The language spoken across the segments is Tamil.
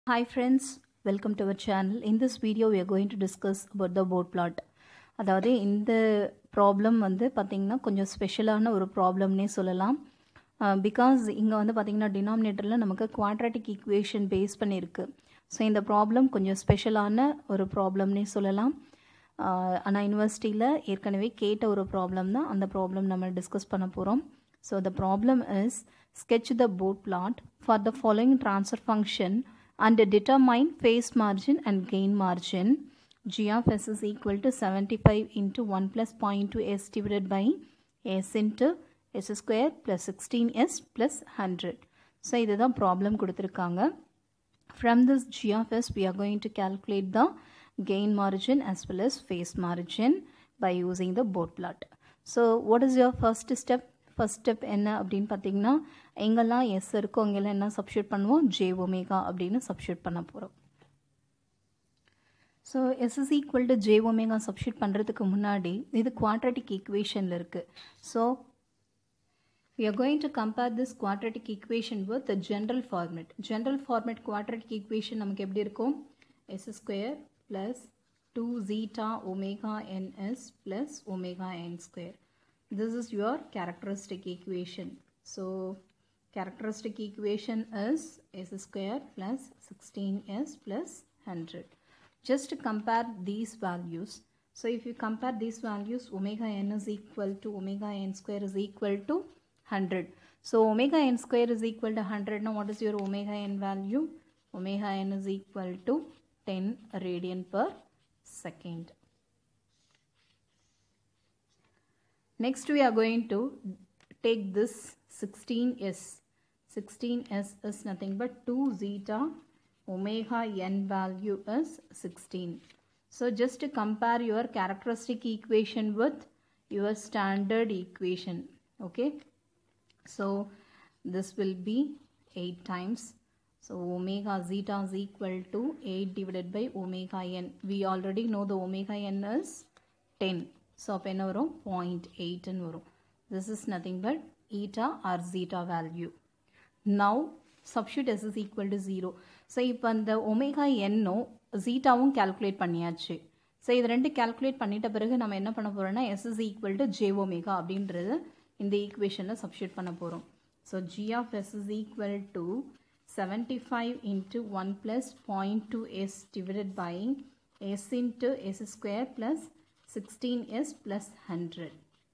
Hi friends, welcome to our channel. In this video, we are going to discuss about the board plot. அதாவது இந்த ப்ராப்ளம் வந்து பார்த்திங்கன்னா கொஞ்சம் ஸ்பெஷலான ஒரு ப்ராப்ளம்னே சொல்லலாம் பிகாஸ் இங்கே வந்து பார்த்திங்கன்னா டினாமினேட்டரில் நமக்கு குவாட்ராட்டிக் ஈக்குவேஷன் பேஸ் பண்ணியிருக்கு ஸோ இந்த ப்ராப்ளம் கொஞ்சம் ஸ்பெஷலான ஒரு ப்ராப்ளம்னே சொல்லலாம் ஆனால் யூனிவர்சிட்டியில் ஏற்கனவே கேட்ட ஒரு ப்ராப்ளம் தான் அந்த ப்ராப்ளம் நம்ம டிஸ்கஸ் பண்ண போகிறோம் so the problem is sketch the board plot for the following transfer function and determine phase margin and gain margin. g of s is equal to 75 into 1 plus 0.2 s divided by s into s square plus 16s plus 100. So, இதுதான் problem கொடுத்திருக்காங்க. From this g of s, we are going to calculate the gain margin as well as phase margin by using the board plot. So, what is your first step? First step என்ன அப்படின்னு பார்த்தீங்கன்னா எங்கெல்லாம் எஸ் இருக்கோ அங்கெல்லாம் என்ன சப்ஸ்டியூட் பண்ணுவோம் ஜே ஒமேகா அப்படின்னு சப்ஸ்டியூட் பண்ண போகிறோம் so s is equal to j omega substitute பண்ணுறதுக்கு முன்னாடி இது குவாட்ராட்டிக் ஈக்குவேஷனில் இருக்குது so we are going to compare this quadratic equation with the general format. General format quadratic equation நமக்கு எப்படி இருக்கும் s square plus 2 zeta omega ns plus omega n square. This is your characteristic equation. So, characteristic equation is s square plus 16s plus 100. Just to compare these values. So, if you compare these values, omega n is equal to omega n square is equal to 100. So, omega n square is equal to 100. Now, what is your omega n value? Omega n is equal to 10 radian per second. Next, we are going to take this 16s. 16s is nothing but 2 zeta omega n value is 16. So, just to compare your characteristic equation with your standard equation. Okay. So, this will be 8 times. So, omega zeta is equal to 8 divided by omega n. We already know the omega n is 10. So அப்போ என்ன வரும் பாயிண்ட் எயிட்னு வரும் this is nothing but eta or zeta value now substitute s is equal to zero so இப்போ அந்த ஒமேகா என்னும் ஜீட்டாவும் கேல்குலேட் பண்ணியாச்சு ஸோ இது ரெண்டு கேல்குலேட் பண்ணிட்ட பிறகு நம்ம என்ன பண்ண போகிறோம்னா s is equal to j omega அப்படின்றது இந்த ஈக்குவேஷனில் சப்ஷூட் பண்ண போகிறோம் so G of s is equal to seventy five into one plus point two s divided by s into s square plus 16s plus 100.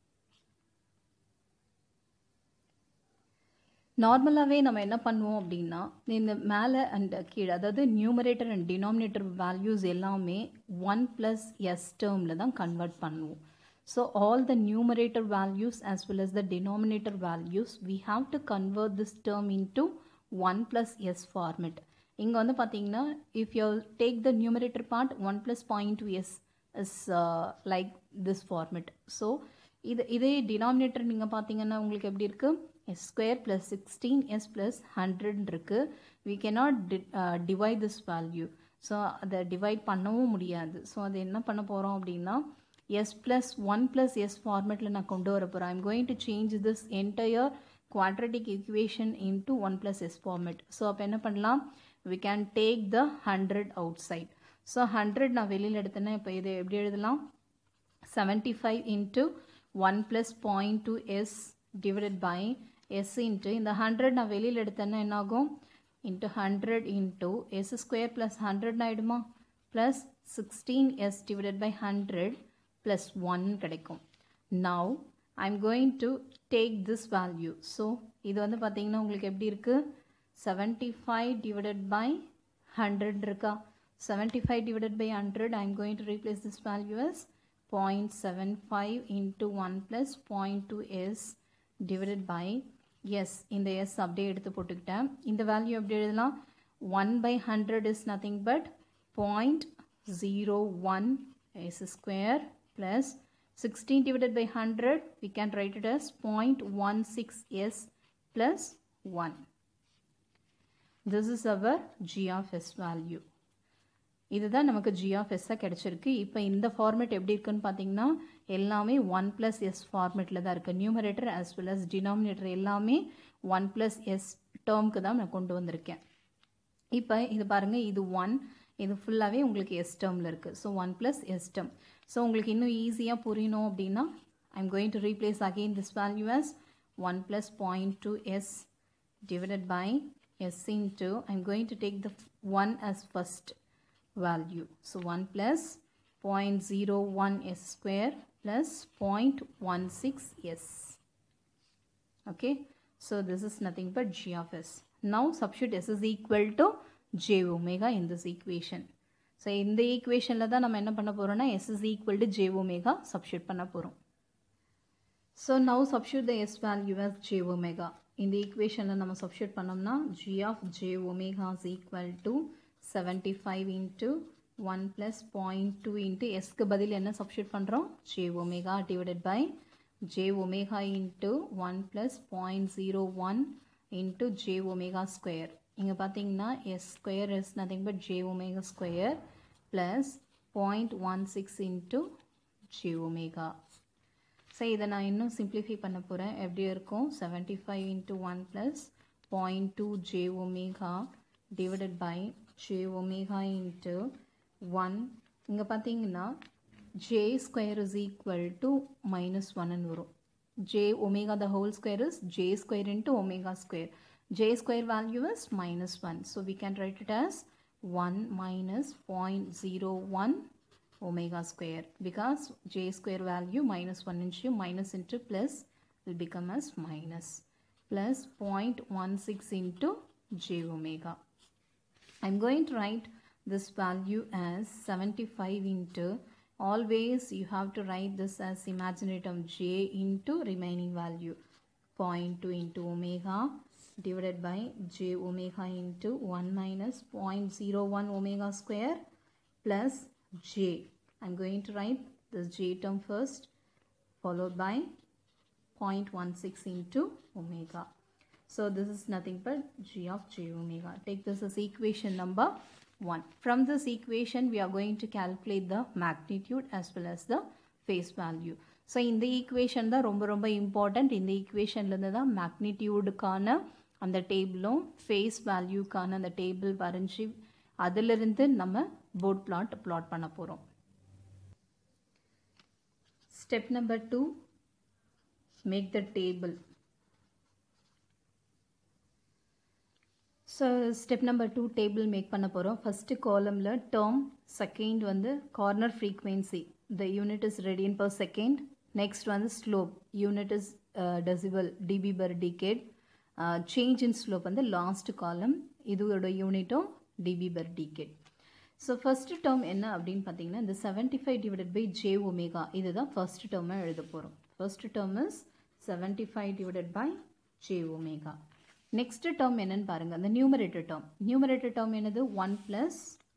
நார்மலாகவே நம்ம என்ன பண்ணுவோம் அப்படின்னா இந்த மேலே அண்ட் கீழே அதாவது நியூமரேட்டர் அண்ட் டினாமினேட்டர் வேல்யூஸ் எல்லாமே ஒன் ப்ளஸ் எஸ் டேர்மில் தான் கன்வெர்ட் பண்ணுவோம் so all the numerator values as well as the denominator values we have to convert this term into one plus s format இங்கே வந்து பார்த்தீங்கன்னா if you take the numerator part one plus point two s is like this format so இது இதே டினாமினேட்டர் நீங்கள் பார்த்தீங்கன்னா உங்களுக்கு எப்படி இருக்குது s square plus sixteen S plus hundred இருக்குது we cannot d divide this value so அதை டிவைட் பண்ணவும் முடியாது ஸோ அது என்ன பண்ண போகிறோம் அப்படின்னா s plus one plus s ஃபார்மெட்டில் நான் கொண்டு வர போகிறேன் I'm going to change this entire quadratic equation into one plus s format so அப்போ என்ன பண்ணலாம் we can take the hundred outside so hundred நான் வெளியில் எடுத்தேன்னா இப்போ இது எப்படி எழுதலாம் seventy five into one plus point two s divided by s into இந்த ஹண்ட்ரட் நான் வெளியில் எடுத்தேன்னா என்னாகும் into hundred into s square plus hundred ஆகிடுமா plus sixteen s divided by hundred plus one கிடைக்கும் now I am going to take this value so இது வந்து பார்த்தீங்கன்னா உங்களுக்கு எப்படி இருக்குது seventy five divided by hundred இருக்கா 75 divided by 100 I am going to replace this value as 0.75 into 1 plus 0.2 s divided by yes இந்த s அப்படியே எடுத்து போட்டுக்கிட்டேன் இந்த வேல்யூ எப்படி எழுதலாம் 1 by 100 is nothing but 0.01 s square plus 16 divided by 100 we can write it as 0.16 s plus 1 this is our g of s value இதுதான் நமக்கு ஜி ஆஃப் எஸ்ஸாக கிடச்சிருக்கு இப்போ இந்த ஃபார்மேட் எப்படி இருக்குன்னு பார்த்தீங்கன்னா எல்லாமே ஒன் ப்ளஸ் எஸ் ஃபார்மேட்டில் தான் இருக்குது numerator as well as denominator எல்லாமே ஒன் ப்ளஸ் எஸ் டேர்முக்கு தான் நான் கொண்டு வந்திருக்கேன் இப்போ இது பாருங்கள் இது ஒன் இது ஃபுல்லாகவே உங்களுக்கு எஸ் டேர்மில் இருக்குது so one plus s term so உங்களுக்கு இன்னும் ஈஸியாக புரியணும் அப்படின்னா I'm going to replace again this value as 1 plus 0.2s divided by s into I'm going to take the 1 as first value. So 1 plus 0.01 s square plus 0.16 s. Okay. So this is nothing but g of s. Now substitute s is equal to j omega in this equation. So இந்த ஈக்குவேஷனில் தான் நம்ம என்ன பண்ண போகிறோம்னா s is equal to j omega substitute பண்ண போகிறோம் so now substitute the s value as j omega இந்த ஈக்குவேஷனில் நம்ம சப்ஸ்டியூட் பண்ணோம்னா G of j omega is equal to seventy five into one plus point two into எஸ்க்கு பதில் என்ன சப்ஸ்டியூட் பண்ணுறோம் j omega divided by j omega into one plus point zero one into j omega square இங்கே பார்த்தீங்கன்னா s square is nothing but j omega square plus point one six into j omega so இதை நான் இன்னும் சிம்ப்ளிஃபை பண்ண போகிறேன் எப்படி இருக்கும் seventy five into one plus point two j omega divided by j omega into one இங்கே பார்த்தீங்கன்னா j square is equal to minus ஒன்னு வரும் j omega the whole square is j square into omega square j square value is minus 1. So we can write it as 1 minus 0.01 omega square because j square value minus 1 into minus into plus will become as minus plus 0.16 into j omega. I'm going to write this value as 75 into always you have to write this as imaginary term j into remaining value 0.2 into omega divided by j omega into 1 minus 0.01 omega square plus j. I'm going to write this j term first followed by 0.16 into omega. So this is nothing but g of j omega. Take this as equation number 1. From this equation we are going to calculate the magnitude as well as the face value. So இந்த ஈக்குவேஷன் தான் ரொம்ப ரொம்ப இம்பார்ட்டண்ட் இந்த ஈக்குவேஷன்லேருந்து தான் மேக்னிடியூடுக்கான அந்த டேபிளும் ஃபேஸ் வேல்யூக்கான அந்த டேபிள் வரைஞ்சி அதிலிருந்து நம்ம போர்ட் பிளாட் பிளாட் பண்ண போகிறோம் step number two make the table so step number two table make பண்ண போகிறோம் ஃபஸ்ட்டு காலமில் டேர்ம் செகண்ட் வந்து corner frequency the unit is radian per second next வந்து slope unit is decibel dB per decade change in slope வந்து லாஸ்ட் காலம் இதோட யூனிட்டும் dB per decade so first term என்ன அப்படின்னு பார்த்தீங்கன்னா இந்த seventy five divided by j omega இதுதான் ஃபர்ஸ்ட் டேர்மாக எழுத போகிறோம் first term is seventy five divided by j omega next term என்னன்னு பாருங்கள் அந்த நியூமரேட்டர் டேர்ம் நியூமரேட்டர் டேர்ம் என்னது one plus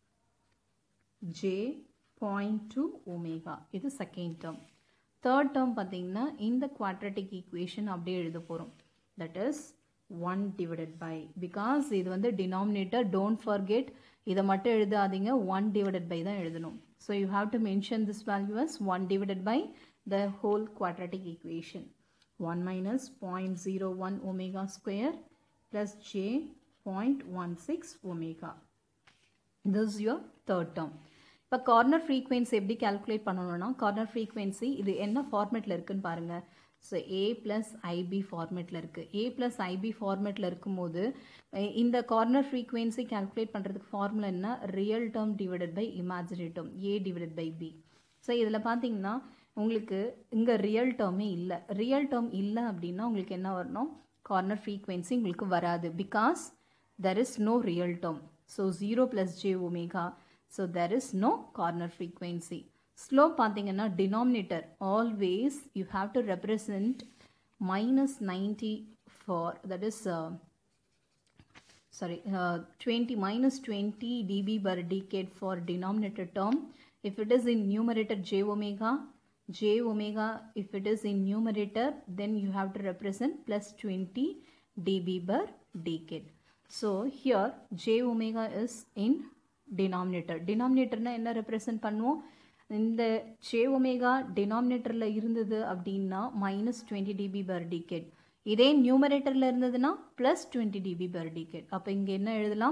j point two omega இது செகண்ட் டேர்ம் தேர்ட் டேர்ம் பார்த்தீங்கன்னா இந்த குவாட்ரட்டிக் ஈக்குவேஷன் அப்படியே எழுத போகிறோம் that is one divided by because இது வந்து டினாமினேட்டர் டோன்ட் ஃபர்கெட் இதை மட்டும் எழுதாதீங்க ஒன் டிவைடட் பை தான் எழுதணும் so you have to mention this value as one divided by the whole quadratic equation one minus point zero one omega square plus j 0.16 omega. This is your third term. இப்போ கார்னர் ஃப்ரீக்வன்சி எப்படி கால்குலேட் பண்ணணும்னா கார்னர் ஃப்ரீக்வன்சி இது என்ன ஃபார்மேட்டில் இருக்குன்னு பாருங்கள் ஸோ ஏ ப்ளஸ் ஐபி ஃபார்மேட்டில் இருக்குது ஏ ப்ளஸ் ஐபி ஃபார்மேட்டில் இருக்கும்போது இந்த கார்னர் ஃப்ரீக்வன்சி கால்குலேட் பண்ணுறதுக்கு ஃபார்முலா என்ன real term divided by imaginary term a divided by b so இதில் பார்த்தீங்கன்னா உங்களுக்கு இங்கே ரியல் டேர்மே இல்லை ரியல் டேர்ம் இல்லை அப்படின்னா உங்களுக்கு என்ன வரணும் கார்னர் ஃப்ரீக்வன்சி உங்களுக்கு வராது because there is no real term so zero plus j omega so there is no corner frequency slope பார்த்தீங்கன்னா denominator always you have to represent minus ninety for that is sorry uh, 20 minus 20 dB per decade for denominator term if it is in numerator j omega j omega if it is in numerator then you have to represent plus 20 dB per decade so here j omega is in denominator denominator என்ன represent பண்ணுவோம் இந்த j omega denominatorல இருந்தது அப்படின்னா minus 20 dB per decade இதே நியூமரேட்டரில் இருந்ததுன்னா plus twenty dB per decade அப்போ இங்கே என்ன எழுதலாம்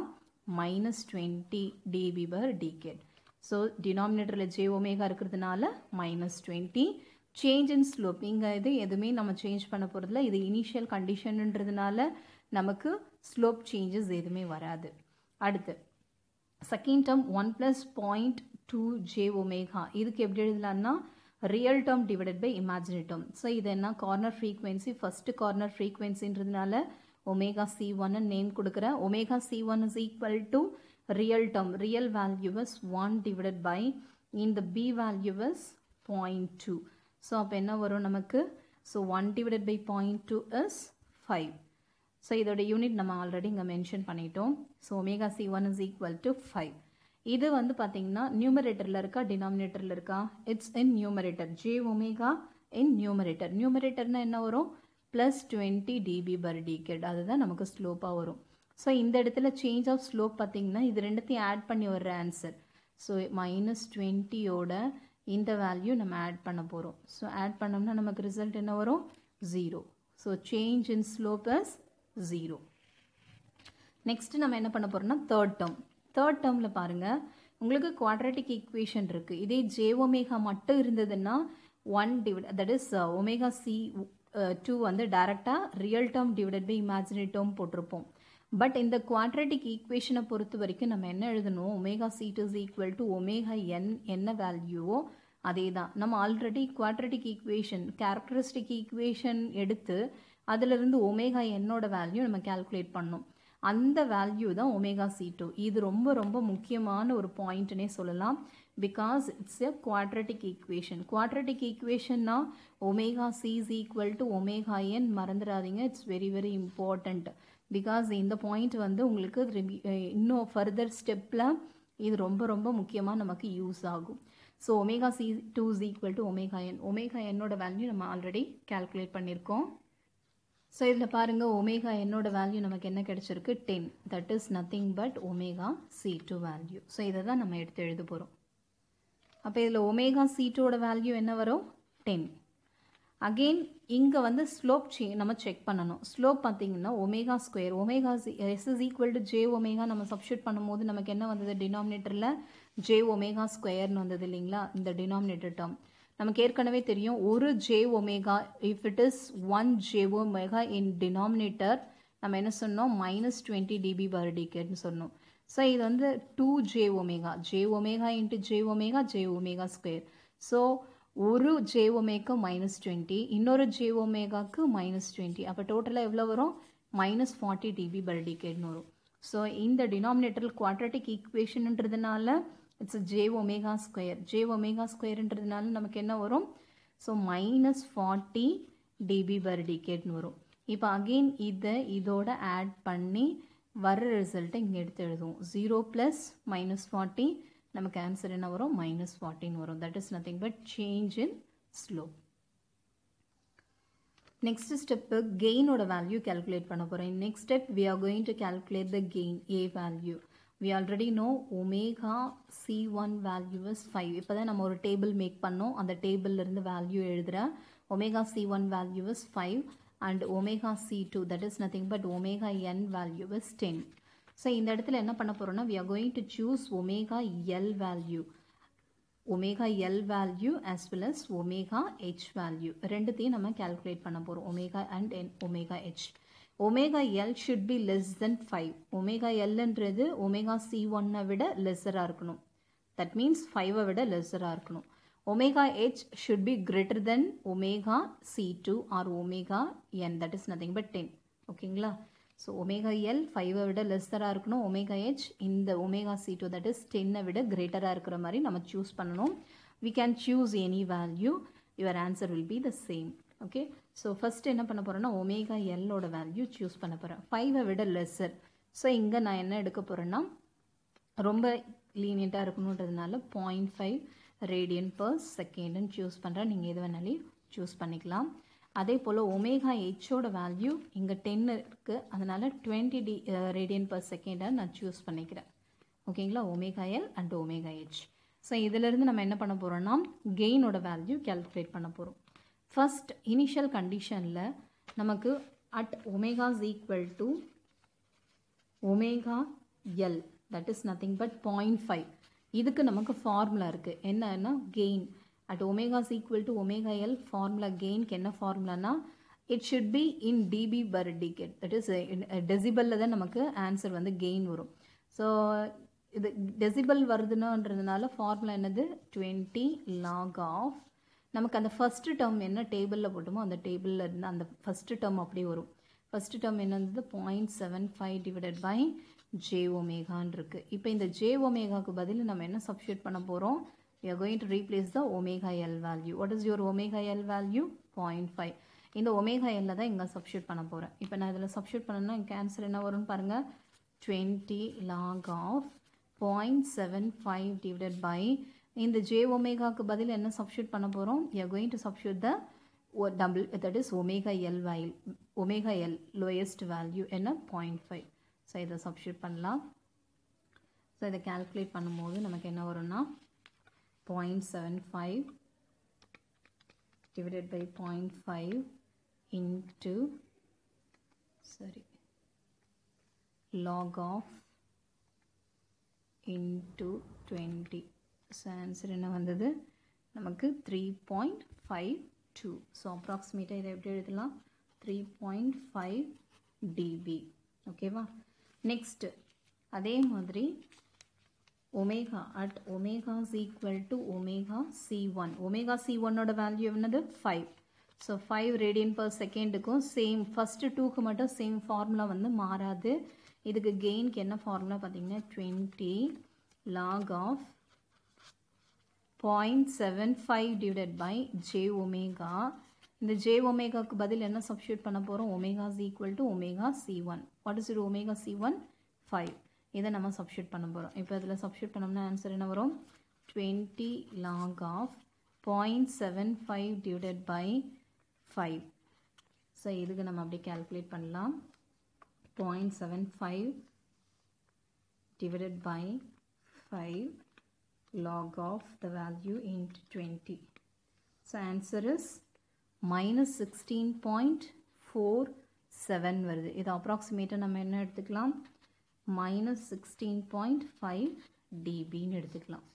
minus twenty dB per decade so டினாமினேட்டரில் ஜே ஒமேகா இருக்கிறதுனால minus twenty change in slope இங்கே இது எதுவுமே நம்ம சேஞ்ச் பண்ண போகிறதில்ல இது இனிஷியல் கண்டிஷன்ன்றதுனால நமக்கு ஸ்லோப் சேஞ்சஸ் எதுவுமே வராது அடுத்து second term one plus point two j omega இதுக்கு எப்படி எழுதலாம்னா real term divided by imaginary term so இது என்ன கார்னர் ஃப்ரீக்வன்சி ஃபஸ்ட்டு கார்னர் ஃப்ரீக்வன்சின்றதுனால ஒமேகா சி ஒன்னு நேம் கொடுக்குறேன் omega c one is equal to real term real value is one divided by இந்த b value is point two so அப்போ என்ன வரும் நமக்கு so one divided by point two is five so இதோட யூனிட் நம்ம ஆல்ரெடி இங்கே மென்ஷன் பண்ணிட்டோம் so omega c one is equal to five இது வந்து பார்த்தீங்கன்னா நியூமரேட்டரில் இருக்கா டினாமினேட்டரில் இருக்கா it's in numerator j omega in numerator நியூமரேட்டர்னா என்ன வரும் plus twenty dB per decade அதுதான் நமக்கு ஸ்லோப்பாக வரும் ஸோ இந்த இடத்துல சேஞ்ச் ஆஃப் ஸ்லோப் பார்த்தீங்கன்னா இது ரெண்டுத்தையும் ஆட் பண்ணி வர்ற ஆன்சர் ஸோ மைனஸ் டுவெண்ட்டியோட இந்த வேல்யூ நம்ம ஆட் பண்ண போகிறோம் ஸோ ஆட் பண்ணோம்னா நமக்கு ரிசல்ட் என்ன வரும் zero so change in slope is zero next நம்ம என்ன பண்ண போறோம்னா தேர்ட் டேர்ம் தேர்ட் டேர்மில் பாருங்க உங்களுக்கு குவாட்ரட்டிக் ஈக்குவேஷன் இருக்கு இதே ஜே ஒமேகா மட்டும் இருந்ததுன்னா one divide that is omega c two வந்து டைரக்டாக real term divided by imaginary term போட்டிருப்போம் பட் இந்த குவாட்ரட்டிக் ஈக்குவேஷனை பொறுத்த வரைக்கும் நம்ம என்ன எழுதணும் omega c two is equal to omega n என்ன வேல்யூவோ அதே தான் நம்ம already quadratic equation characteristic equation எடுத்து அதிலிருந்து ஒமேகா என்னோட வேல்யூ நம்ம கால்குலேட் பண்ணோம் அந்த வேல்யூ தான் ஒமேகா சி டூ இது ரொம்ப ரொம்ப முக்கியமான ஒரு பாயிண்ட்னே சொல்லலாம் because it's a quadratic equation quadratic ஈக்குவேஷன்னா omega c is equal to omega n மறந்துடாதீங்க it's very very important because இந்த பாயிண்ட் வந்து உங்களுக்கு இன்னும் ஃபர்தர் ஸ்டெப்பில் இது ரொம்ப ரொம்ப முக்கியமாக நமக்கு யூஸ் ஆகும் so omega c two is equal to omega n omega என்னோட வேல்யூ நம்ம ஆல்ரெடி கால்குலேட் பண்ணியிருக்கோம் ஸோ இதில் பாருங்கள் ஒமேகா என்னோட வேல்யூ நமக்கு என்ன கிடைச்சிருக்கு ten that is nothing but omega c two value so இதை தான் நம்ம எடுத்து எழுத போகிறோம் அப்போ இதில் ஒமேகா சி டூவோட வேல்யூ என்ன வரும் டென் அகெயின் இங்கே வந்து ஸ்லோப் சே நம்ம செக் பண்ணணும் ஸ்லோப் பார்த்தீங்கன்னா omega square omega s is equal to j omega நம்ம சப்ஸ்டியூட் பண்ணும்போது நமக்கு என்ன வந்தது டினாமினேட்டரில் ஜே ஒமேகா ஸ்கொயர்னு வந்தது இல்லைங்களா இந்த டினாமினேட்டர் டேர்ம் நமக்கு ஏற்கனவே தெரியும் ஒரு j omega if it is one j omega in denominator நம்ம என்ன சொன்னோம் மைனஸ் டுவெண்ட்டி டிபி பர் டிகேட்னு சொன்னோம் ஸோ இது வந்து two j omega j omega into j omega j omega square so ஒரு ஜே ஒமேகா மைனஸ் டுவெண்ட்டி இன்னொரு ஜே ஒமேகாக்கு மைனஸ் டுவெண்ட்டி அப்போ டோட்டலாக எவ்வளோ வரும் மைனஸ் ஃபார்ட்டி டிபி பர் டிகேட்னு வரும் ஸோ இந்த டினாமினேட்டர் குவாட்ரட்டிக் ஈக்குவேஷன்ன்றதுனால it's j omega square j omega ஸ்கொயர்ன்றதுனால நமக்கு என்ன வரும் so minus forty dB per டிகேட்னு வரும் இப்போ அகெயின் இதை இதோட ஆட் பண்ணி வர ரிசல்ட்டை இங்கே எடுத்து எழுதுவோம் ஜீரோ ப்ளஸ் மைனஸ் ஃபார்ட்டி நமக்கு ஆன்சர் என்ன வரும் மைனஸ் ஃபார்ட்டின் வரும் that is nothing but change in slope next step கெயினோட வேல்யூ கால்குலேட் பண்ண போகிறேன் next step we are going to calculate the gain a value we already know omega c1 value is 5 இப்போ தான் நம்ம ஒரு டேபிள் மேக் பண்ணோம் அந்த டேபிள்ல இருந்து வேல்யூ எழுதுகிறேன் omega c1 value is 5 and omega c2 that is nothing but omega n value is 10 so இந்த இடத்துல என்ன பண்ண போகிறோம்னா we are going to choose omega l value omega l value as well as omega h value ரெண்டுத்தையும் நம்ம calculate பண்ண போகிறோம் omega and n omega h omega l should be less than five omega எல்ன்றது ஒமேகா சி ஒன்னை விட லெஸராக இருக்கணும் தட் மீன்ஸ் ஃபைவை விட லெஸராக இருக்கணும் omega h should be greater than omega c two or omega n that is nothing but ten ஓகேங்களா ஸோ ஒமேகா எல் ஃபைவை விட லெஸராக இருக்கணும் ஒமேகா ஹெச் இந்த omega c two that is டென்னை விட கிரேட்டராக இருக்கிற மாதிரி நம்ம சூஸ் பண்ணணும் we can choose any value your answer will be the same okay so first என்ன பண்ண போகிறேன்னா ஒமேகா எல்லோட வேல்யூ சூஸ் பண்ண போகிறேன் ஃபைவை விட லெஸ்ஸர் ஸோ இங்கே நான் என்ன எடுக்க போகிறேன்னா ரொம்ப லீனியண்ட்டாக இருக்கணுன்றதுனால பாயிண்ட் ஃபைவ் ரேடியன் பர் செகண்ட்னு சூஸ் பண்ணுறேன் நீங்கள் எது வேணாலும் சூஸ் பண்ணிக்கலாம் அதே போல் ஒமேகா ஹெச்சோட வேல்யூ இங்கே டென் இருக்குது அதனால் டுவெண்ட்டி டி ரேடியன் பர் செகண்டை நான் சூஸ் பண்ணிக்கிறேன் ஓகேங்களா omega l and omega h so இதிலிருந்து நம்ம என்ன பண்ண போகிறோம்னா கெயினோட வேல்யூ கேல்குலேட் பண்ண போகிறோம் ஃபர்ஸ்ட் இனிஷியல் கண்டிஷனில் நமக்கு at omega is equal to omega l that is nothing but point five இதுக்கு நமக்கு ஃபார்முலா இருக்குது என்னன்னா gain at omega's equal to omega l formula கெயின்க்கு என்ன ஃபார்முலானா it should be in dB per decade that is டெசிபலில் தான் நமக்கு ஆன்சர் வந்து கெயின் வரும் ஸோ இது டெசிபல் வருதுன்றதுனால ஃபார்முலா என்னது டுவெண்ட்டி லாக் ஆஃப் நமக்கு அந்த ஃபஸ்ட்டு டேர்ம் என்ன டேபிளில் போட்டோமோ அந்த டேபிளில் இருந்து அந்த ஃபஸ்ட்டு டேர்ம் அப்படியே வரும் ஃபஸ்ட்டு டேர்ம் என்ன இருந்தது point seven five divided by j ஒமேகான் இருக்குது இப்போ இந்த ஜே ஒமேகாவுக்கு பதில் நம்ம என்ன சப்ஸ்டியூட் பண்ண போகிறோம் we are going to replace the omega L value. What is your omega L value? 0.5. இந்த omega L தான் இங்கே சப்ஸ்டியூட் பண்ண போகிறேன் இப்போ நான் இதில் சப்ஸ்டியூட் பண்ணணும்னா எனக்கு ஆன்சர் என்ன வரும்னு பாருங்கள் twenty log of point seven five divided by இந்த ஜே ஒமேகாவுக்கு பதில் என்ன சப்ஸ்டியூட் பண்ண போகிறோம் you are going to substitute the double that is omega l while omega l lowest value என்ன பாயிண்ட் ஃபைவ் ஸோ இதை சப்ஸ்டியூட் பண்ணலாம் ஸோ இதை கால்குலேட் பண்ணும்போது நமக்கு என்ன வரும்னா 0.75 divided by 0.5 into sorry log of into 20 so answer என்ன வந்தது நமக்கு 3.52 so approximate இதை எப்படி எழுதலாம் 3.5 dB ஓகேவா நெக்ஸ்ட் அதே மாதிரி omega at omega is equal to omega c1 omega c1 ஓட வேல்யூ என்னது 5 ஸோ ஃபைவ் ரேடியன் பர் செகண்டுக்கும் சேம் ஃபஸ்ட்டு டூக்கு மட்டும் சேம் ஃபார்முலா வந்து மாறாது இதுக்கு கெயின்க்கு என்ன ஃபார்முலா பார்த்தீங்கன்னா twenty log of point seven five divided by j omega இந்த ஜே ஒமேகாவுக்கு பதில் என்ன சப்ஸ்டியூட் பண்ண போகிறோம் omega is equal to omega c one what is இது ஒமேகா சி ஒன் ஃபைவ் இதை நம்ம சப்ஸ்டியூட் பண்ண போகிறோம் இப்போ இதில் சப்ஸ்டியூட் பண்ணோம்னா ஆன்சர் என்ன வரும் twenty log of point seven five divided by five so இதுக்கு நம்ம அப்படியே கேல்குலேட் பண்ணலாம் point seven five divided by five log of the value into 20. So answer is minus 16.47 வருது இது approximate நம்ம என்ன எடுத்துக்கலாம் minus 16.5 dBன்னு எடுத்துக்கலாம்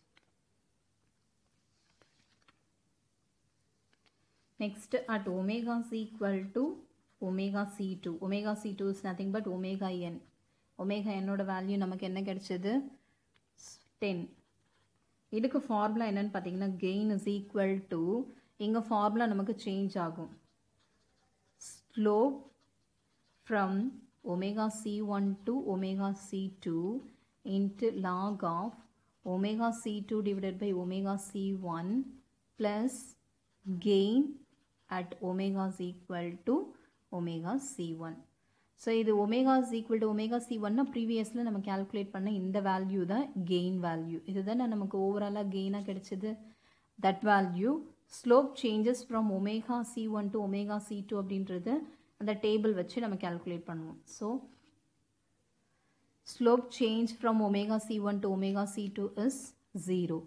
next at omega is equal to omega c2 omega c2 is nothing but omega n omega n ஓட வேல்யூ நமக்கு என்ன கிடைச்சது 10 இதுக்கு ஃபார்முலா என்னன்னு பார்த்தீங்கன்னா கெயின் இஸ் ஈக்குவல் டு இங்கே ஃபார்முலா நமக்கு சேஞ்ச் ஆகும் slope from omega c one to omega c two into log of omega c two divided by omega c one plus gain at omega is equal to omega c one so இது omega is equal to omega c ஒன்னா ப்ரீவியஸில் நம்ம கேல்குலேட் பண்ண இந்த வேல்யூ தான் கெயின் வேல்யூ இதுதானே நமக்கு ஓவராலாக கெயினாக கிடைச்சது that value slope changes from omega c one to omega c two அப்படின்றது அந்த டேபிள் வச்சு நம்ம கேல்குலேட் பண்ணுவோம் so slope change from omega c one to omega c two is zero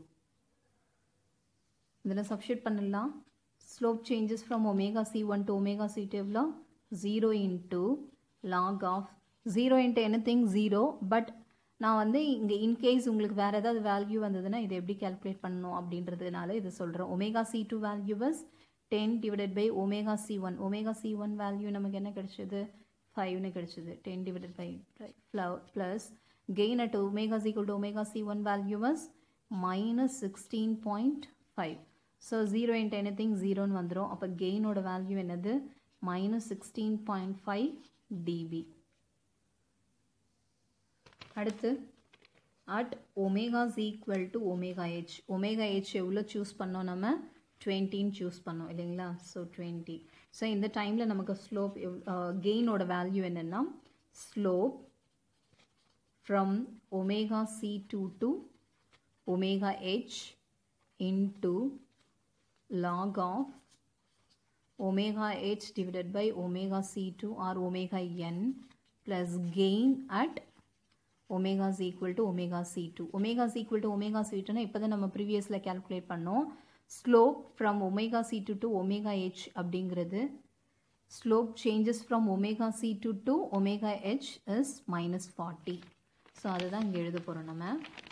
இதில் சப்ஸ்டியூட் பண்ணலாம் slope changes from omega c one to omega c two எவ்வளோ zero into log of zero into anything zero but நான் வந்து இங்கே இன்கேஸ் உங்களுக்கு வேறு ஏதாவது வேல்யூ வந்ததுன்னா இதை எப்படி கேல்குலேட் பண்ணணும் அப்படின்றதுனால இது சொல்கிறேன் omega c two value was ten divided by omega c one omega c one value நமக்கு என்ன கிடைச்சது ஃபைவ்னு கிடைச்சது ten divided by five plus gain at omega equal to omega c one value was minus sixteen point five so zero into anything ஜீரோன்னு வந்துடும் அப்போ கெயினோட வேல்யூ என்னது minus sixteen point five dB அடுத்து at omega is equal to omega h omega h எவ்வளோ சூஸ் பண்ணோம் நம்ம டுவெண்ட்டின்னு சூஸ் பண்ணோம் இல்லைங்களா ஸோ டுவெண்ட்டி ஸோ இந்த டைமில் நமக்கு ஸ்லோப் கெயினோட வேல்யூ என்னென்னா slope from omega c two to omega h into log of omega h divided by omega c2 or omega n plus gain at omega is equal to omega c2 omega is equal to omega c2 னா இப்போதான் நம்ம ப்ரீவியஸில் கேல்குலேட் பண்ணோம் slope from omega c two to omega h அப்படிங்கிறது slope changes from omega c two to omega h is minus forty so அதுதான் இங்கே எழுத போகிறோம் நம்ம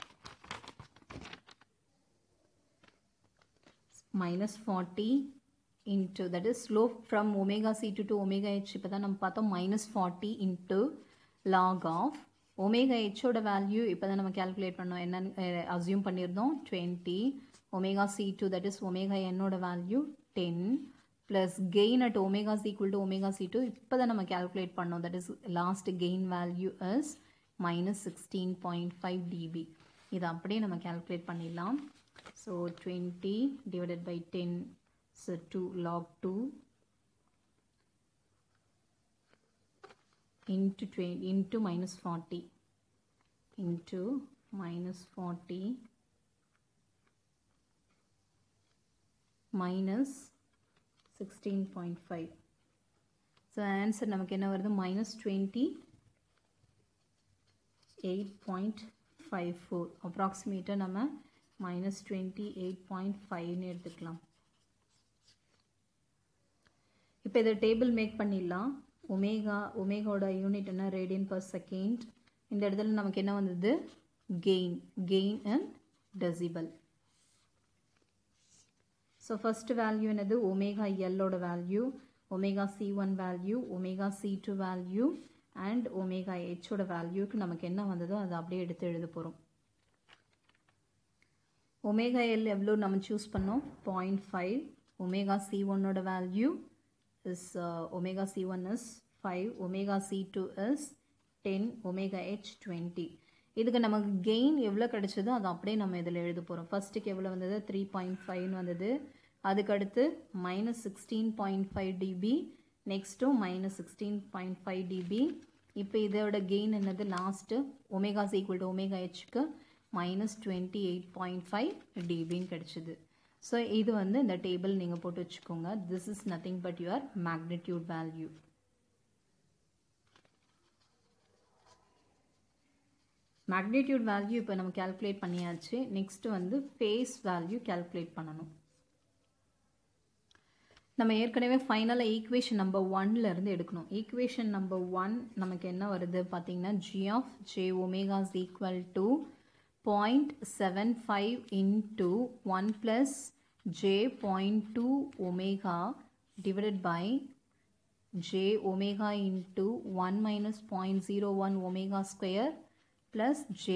minus 40 into that is slope from omega c2 to omega h இப்போ தான் நம்ம பார்த்தோம் minus 40 into log of omega h ஓட வேல்யூ இப்போ தான் நம்ம calculate பண்ணோம் என்னன்னு அசியூம் பண்ணியிருந்தோம் 20 omega c2 that is omega n ஓட value 10 plus gain at omega is equal to omega c2 இப்போ தான் நம்ம calculate பண்ணோம் that is last gain value is minus 16.5 dB இது அப்படியே நம்ம calculate பண்ணிடலாம் so 20 divided by 10 so 2 log 2 into 20 into minus 40 into minus 40 minus 16.5 so answer நமக்கு என்ன வருது minus 20 8.54 approximate நம்ம minus 28.5 எடுத்துக்கலாம் இப்போ இதை டேபிள் மேக் பண்ணிடலாம் ஒமேகா ஒமேகாவோட யூனிட் என்ன ரேடியன் பர் செகண்ட் இந்த இடத்துல நமக்கு என்ன வந்தது gain gain and decibel so first value என்னது ஒமேகா எல்லோட value omega c one value omega c two value and omega ஹெச்சோட வேல்யூக்கு நமக்கு என்ன வந்ததோ அதை அப்படியே எடுத்து எழுத போகிறோம் ஒமேகா எல் எவ்வளோ நம்ம சூஸ் பண்ணோம் பாயிண்ட் ஃபைவ் ஒமேகா சி ஒன்னோட value is omega c one is five omega c two is ten omega h twenty இதுக்கு நமக்கு கெயின் எவ்வளோ கிடைச்சதோ அதை அப்படியே நம்ம இதில் எழுத போகிறோம் ஃபஸ்ட்டுக்கு எவ்வளோ வந்தது த்ரீ பாயிண்ட் ஃபைவ்னு வந்தது அதுக்கடுத்து minus sixteen point five dB நெக்ஸ்ட்டும் minus sixteen point five dB இப்போ இதோட கெயின் என்னது last omega's equal to omega ஹெச்க்கு minus twenty eight point five டிபின்னு கிடச்சிது ஸோ இது வந்து இந்த டேபிள் நீங்கள் போட்டு வச்சுக்கோங்க this is nothing but your magnitude value magnitude value இப்போ நம்ம கேல்குலேட் பண்ணியாச்சு நெக்ஸ்ட் வந்து ஃபேஸ் வேல்யூ கேல்குலேட் பண்ணணும் நம்ம ஏற்கனவே ஃபைனலாக ஈக்குவேஷன் நம்பர் ஒன்ல இருந்து எடுக்கணும் ஈக்குவேஷன் நம்பர் ஒன் நமக்கு என்ன வருது பார்த்தீங்கன்னா g of j omega's equal to point seven five into one plus j point two omega divided by j omega into 1 minus 0.01 omega square plus j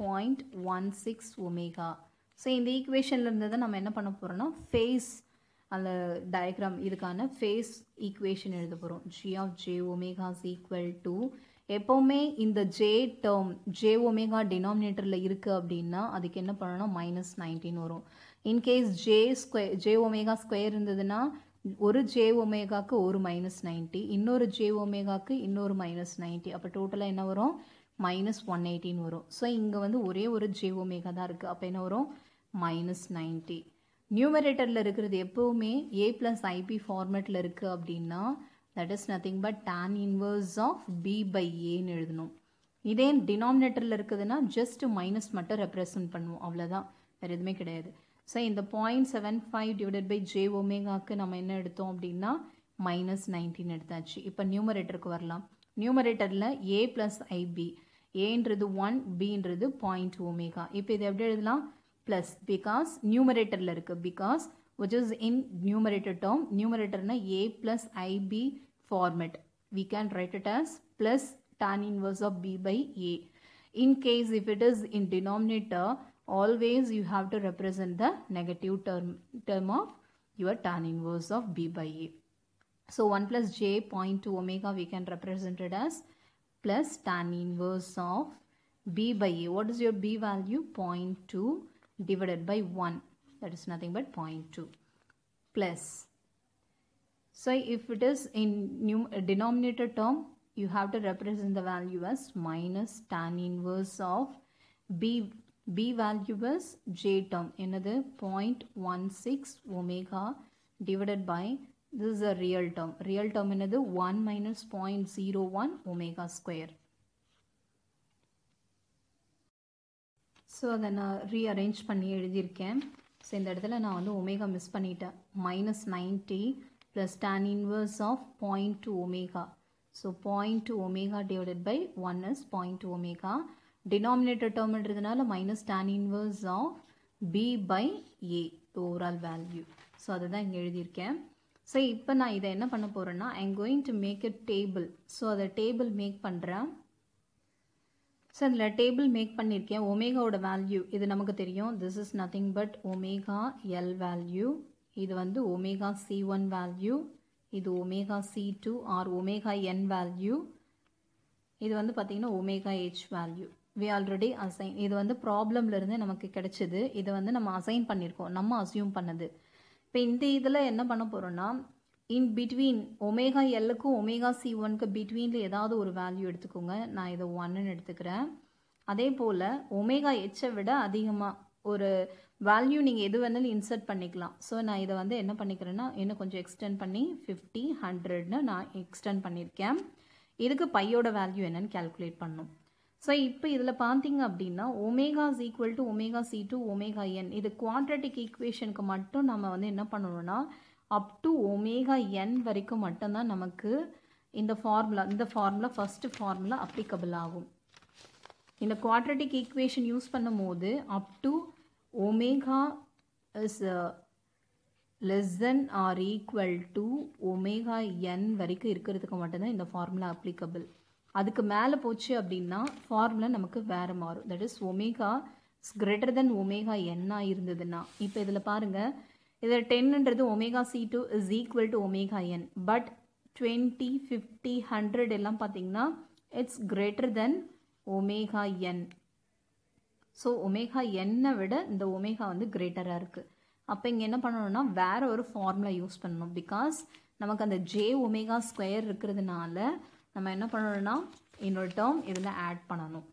0.16 omega so இந்த ஈக்குவேஷனில் இருந்து தான் நம்ம என்ன பண்ண போகிறோம்னா ஃபேஸ் அந்த டயக்ராம் இதுக்கான ஃபேஸ் ஈக்குவேஷன் எழுத போகிறோம் g of j omega's equal to எப்போவுமே இந்த ஜே டேர்ம் ஜே ஒமேகா டினாமினேட்டரில் இருக்குது அப்படின்னா அதுக்கு என்ன பண்ணணும் மைனஸ் நைன்டீன் வரும் in case j square j omega square இருந்ததுன்னா ஒரு ஜே ஒமேகாக்கு ஒரு மைனஸ் நைன்ட்டி இன்னொரு ஜே ஒமேகாக்கு இன்னொரு மைனஸ் நைன்ட்டி அப்போ டோட்டலாக என்ன வரும் மைனஸ் ஒன் எயிட்டின் வரும் ஸோ இங்கே வந்து ஒரே ஒரு ஜே ஒமேகா தான் இருக்குது அப்போ என்ன வரும் மைனஸ் நைன்ட்டி நியூமரேட்டரில் இருக்கிறது எப்போவுமே ஏ ப்ளஸ் ஐபி ஃபார்மேட்டில் இருக்குது அப்படின்னா that is nothing but tan inverse of b by ஏன்னு எழுதணும் இதே டினாமினேட்டரில் இருக்குதுன்னா ஜஸ்ட் மைனஸ் மட்டும் ரெப்ரசன்ட் பண்ணுவோம் அவ்வளோதான் வேறு எதுவுமே கிடையாது ஸோ இந்த point seven five divided by j ஒமேகாக்கு நம்ம என்ன எடுத்தோம் அப்படின்னா மைனஸ் நைன்டீன் எடுத்தாச்சு இப்போ நியூமரேட்டருக்கு வரலாம் நியூமரேட்டரில் ஏ ப்ளஸ் ஐபி ஏன்றது ஒன் பின்றது பாயிண்ட் ஒமேகா இப்போ இது எப்படி எழுதலாம் ப்ளஸ் பிகாஸ் நியூமரேட்டரில் இருக்குது because which is in numerator term நியூமரேட்டர்னா a plus ib format we can write it as plus tan inverse of b by a. In case if it is in denominator, always you have to represent the negative term, term of your tan inverse of b by a. So 1 plus j point to omega we can represent it as plus tan inverse of b by a. What is your b value? 0.2 divided by 1. That is nothing but 0.2 plus so if it is in num- denominator term, you have to represent the value as minus tan inverse of b. b value is j term. Another 0.16 omega divided by this is a real term. Real term another 1 minus 0.01 omega square. So அதை நான் ரீஅரேஞ்ச் பண்ணி எழுதியிருக்கேன் ஸோ இந்த இடத்துல நான் வந்து ஒமேகா மிஸ் பண்ணிட்டேன் minus ninety plus tan inverse of 0.2 omega. So 0.2 omega divided by 1 is 0.2 omega denominator டேர்ம்ன்றதுனால minus tan inverse of b by a overall value so அதை தான் இங்கே எழுதியிருக்கேன் ஸோ இப்போ நான் இதை என்ன பண்ண போகிறேன்னா I am going to make a table so அதை டேபிள் மேக் பண்ணுறேன் ஸோ அதில் டேபிள் மேக் பண்ணியிருக்கேன் ஒமேகாவோட வேல்யூ இது நமக்கு தெரியும் this is nothing but omega l value இது வந்து ஒமேகா சி ஒன் வேல்யூ இது omega c two or omega n value இது வந்து பார்த்தீங்கன்னா omega h value we already assign இது வந்து ப்ராப்ளம்ல இருந்து நமக்கு கிடைச்சது இதை வந்து நம்ம அசைன் பண்ணியிருக்கோம் நம்ம அசியூம் பண்ணது இப்போ இந்த இதில் என்ன பண்ண போகிறோம்னா இன் பிட்வீன் ஒமேகா எல்லுக்கும் ஒமேகா சி ஒனுக்கு பிட்வீனில் ஏதாவது ஒரு வேல்யூ எடுத்துக்கோங்க நான் இதை ஒன்னுன்னு எடுத்துக்கிறேன் அதே போல் ஒமேகா ஹெச்சை விட அதிகமாக ஒரு வேல்யூ நீங்கள் எது வேணாலும் இன்சர்ட் பண்ணிக்கலாம் ஸோ நான் இதை வந்து என்ன பண்ணிக்கிறேன்னா இன்னும் கொஞ்சம் எக்ஸ்டெண்ட் பண்ணி ஃபிஃப்டி ஹண்ட்ரட்னு நான் எக்ஸ்டெண்ட் பண்ணியிருக்கேன் இதுக்கு பையோட வேல்யூ என்னன்னு கேல்குலேட் பண்ணும் ஸோ இப்போ இதில் பார்த்தீங்க அப்படின்னா omega is equal to omega c two omega n இது குவாட்ரட்டிக் ஈக்குவேஷனுக்கு மட்டும் நம்ம வந்து என்ன பண்ணணும்னா அப் டு ஒமேகா என் வரைக்கும் மட்டும்தான் நமக்கு இந்த ஃபார்முலா இந்த ஃபார்முலா ஃபஸ்ட்டு ஃபார்முலா அப்ளிகபிள் ஆகும் இந்த குவாட்ரட்டிக் ஈக்குவேஷன் யூஸ் பண்ணும் போது up to omega is less than or equal to omega n வரைக்கும் இருக்கிறதுக்கு மட்டும்தான் இந்த ஃபார்முலா அப்ளிகபிள் அதுக்கு மேலே போச்சு அப்படின்னா ஃபார்முலா நமக்கு வேறு மாறும் that is omega is greater than omega என்னாக இருந்ததுன்னா இப்போ இதில் பாருங்கள் இதில் டென்ன்றது omega c two is equal to omega n but twenty fifty hundred எல்லாம் பார்த்தீங்கன்னா it's greater than omega n so omega என்னை விட இந்த ஒமேகா வந்து கிரேட்டராக இருக்குது அப்போ இங்கே என்ன பண்ணணும்னா வேற ஒரு ஃபார்முலா யூஸ் பண்ணணும் பிகாஸ் நமக்கு அந்த ஜே ஒமேகா ஸ்கொயர் இருக்கிறதுனால நம்ம என்ன பண்ணணும்னா இன்னொரு டேர்ம் இதில் ஆட் பண்ணணும்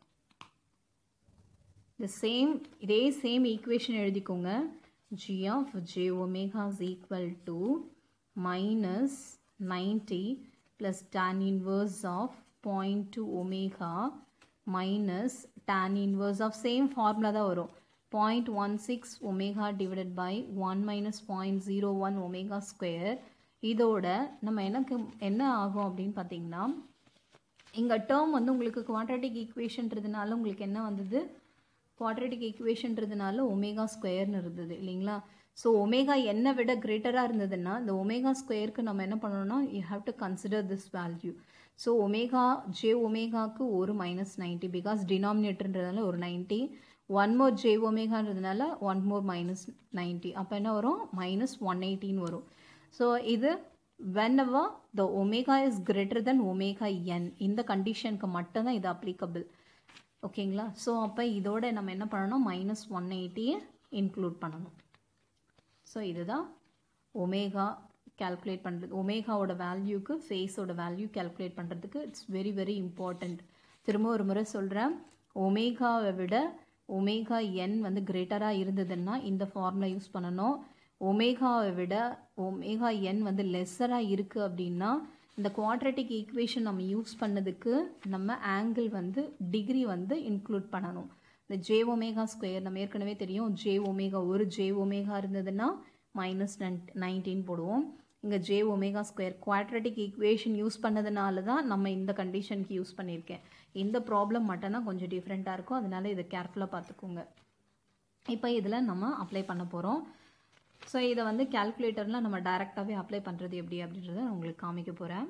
இந்த சேம் இதே சேம் ஈக்குவேஷன் எழுதிக்கோங்க g of j omega is equal to minus 90 plus tan inverse of 0.2 omega minus tan inverse of same formula தான் வரும் 0.16 omega divided by 1 minus 0.01 omega square இதோட நம்ம எனக்கு என்ன ஆகும் அப்படின்னு பார்த்தீங்கன்னா இங்கே டேர்ம் வந்து உங்களுக்கு குவாட்ரட்டிக் ஈக்குவேஷன்றதுனால உங்களுக்கு என்ன வந்தது குவாட்ரட்டிக் ஈக்குவேஷன்றதுனால ஒமேகா ஸ்கொயர்னு இருந்தது இல்லைங்களா ஸோ ஒமேகா என்னை விட கிரேட்டராக இருந்ததுன்னா இந்த ஒமேகா ஸ்கொயருக்கு நம்ம என்ன பண்ணணும்னா you have to consider this value so omega j ஒமேகாக்கு ஒரு மைனஸ் நைன்ட்டி பிகாஸ் டினாமினேட்டர்ன்றதுனால ஒரு நைன்ட்டி ஒன் மோர் ஜே ஒமேகான்றதுனால ஒன் மோர் மைனஸ் நைன்ட்டி அப்போ என்ன வரும் மைனஸ் ஒன் எயிட்டின்னு வரும் ஸோ இது whenever the omega is greater than omega n இந்த கண்டிஷனுக்கு மட்டும்தான் இது அப்ளிகபிள் ஓகேங்களா ஸோ அப்போ இதோட நம்ம என்ன பண்ணணும் மைனஸ் ஒன் எயிட்டியை இன்க்ளூட் பண்ணணும் ஸோ இதுதான் ஒமேகா கால்குலேட் பண்ணுறது ஒமேகாவோட வேல்யூக்கு ஃபேஸோட வேல்யூ கால்குலேட் பண்ணுறதுக்கு இட்ஸ் வெரி வெரி இம்பார்ட்டண்ட் திரும்ப ஒரு முறை சொல்கிறேன் ஒமேகாவை விட ஒமேகா என் வந்து கிரேட்டராக இருந்ததுன்னா இந்த ஃபார்முலா யூஸ் பண்ணணும் ஒமேகாவை விட ஒமேகா என் வந்து லெஸ்ஸராக இருக்குது அப்படின்னா இந்த குவாட்ரட்டிக் ஈக்குவேஷன் நம்ம யூஸ் பண்ணதுக்கு நம்ம ஆங்கிள் வந்து டிகிரி வந்து இன்க்ளூட் பண்ணணும் இந்த ஜே ஒமேகா ஸ்கொயர் நம்ம ஏற்கனவே தெரியும் ஜே ஒமேகா ஒரு ஜே ஒமேகா இருந்ததுன்னா மைனஸ் நைன்டீன் போடுவோம் இங்கே j omega square quadratic equation use பண்ணதுனால தான் நம்ம இந்த கண்டிஷனுக்கு யூஸ் பண்ணியிருக்கேன் இந்த ப்ராப்ளம் மட்டும்தான் கொஞ்சம் டிஃப்ரெண்ட்டாக இருக்கும் அதனால இதை கேர்ஃபுல்லாக பார்த்துக்கோங்க இப்போ இதில் நம்ம அப்ளை பண்ண போகிறோம் ஸோ இதை வந்து கேல்குலேட்டரில் நம்ம டைரெக்டாகவே அப்ளை பண்ணுறது எப்படி அப்படின்றத நான் உங்களுக்கு காமிக்க போகிறேன்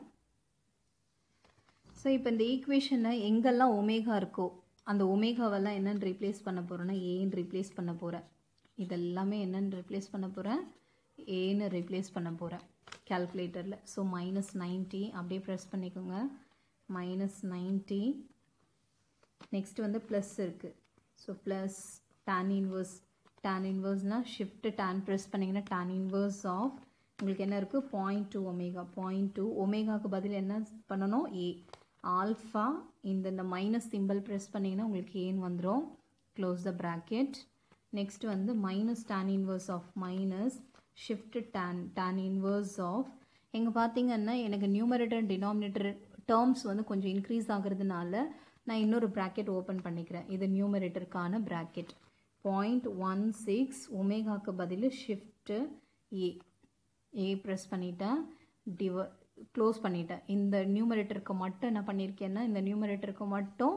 ஸோ இப்போ இந்த ஈக்குவேஷனில் எங்கெல்லாம் ஒமேகா இருக்கோ அந்த ஒமேகாவெல்லாம் என்னென்னு ரீப்ளேஸ் பண்ண போகிறேன்னா ஏன்னு ரீப்ளேஸ் பண்ண போகிறேன் இதெல்லாமே என்னென்னு ரீப்ளேஸ் பண்ண போகிறேன் ஏன்னு ரீப்ளேஸ் பண்ண போகிறேன் கேல்குலேட்டரில் ஸோ மைனஸ் நைன்ட்டி அப்படியே ப்ரெஸ் பண்ணிக்கோங்க மைனஸ் நைன்ட்டி நெக்ஸ்ட் வந்து ப்ளஸ் இருக்குது so plus tan inverse tan இன்வர்ஸ்னால் ஷிஃப்ட் tan ப்ரெஸ் பண்ணிங்கன்னா tan இன்வர்ஸ் ஆஃப் உங்களுக்கு என்ன இருக்குது point two omega point two ஒமேகாவுக்கு பதில் என்ன பண்ணணும் ஏ ஆல்ஃபா இந்த இந்த மைனஸ் சிம்பிள் ப்ரெஸ் பண்ணிங்கன்னா உங்களுக்கு ஏன்னு வந்துடும் க்ளோஸ் த ப்ராக்கெட் நெக்ஸ்ட் வந்து minus tan inverse of minus shift tan tan inverse of இங்கே பார்த்தீங்கன்னா எனக்கு நியூமரேட்டர் டினாமினேட்டர் டேர்ம்ஸ் வந்து கொஞ்சம் இன்க்ரீஸ் ஆகுறதுனால நான் இன்னொரு ப்ராக்கெட் ஓப்பன் பண்ணிக்கிறேன் இது நியூமரேட்டருக்கான ப்ராக்கெட் பாயிண்ட் ஒன் சிக்ஸ் ஒமேகாக்கு பதில் ஷிஃப்ட்டு ஏ ஏ ப்ரெஸ் பண்ணிட்டேன் டிவ க்ளோஸ் பண்ணிட்டேன் இந்த நியூமரேட்டருக்கு மட்டும் என்ன பண்ணியிருக்கேன்னா இந்த நியூமரேட்டருக்கு மட்டும்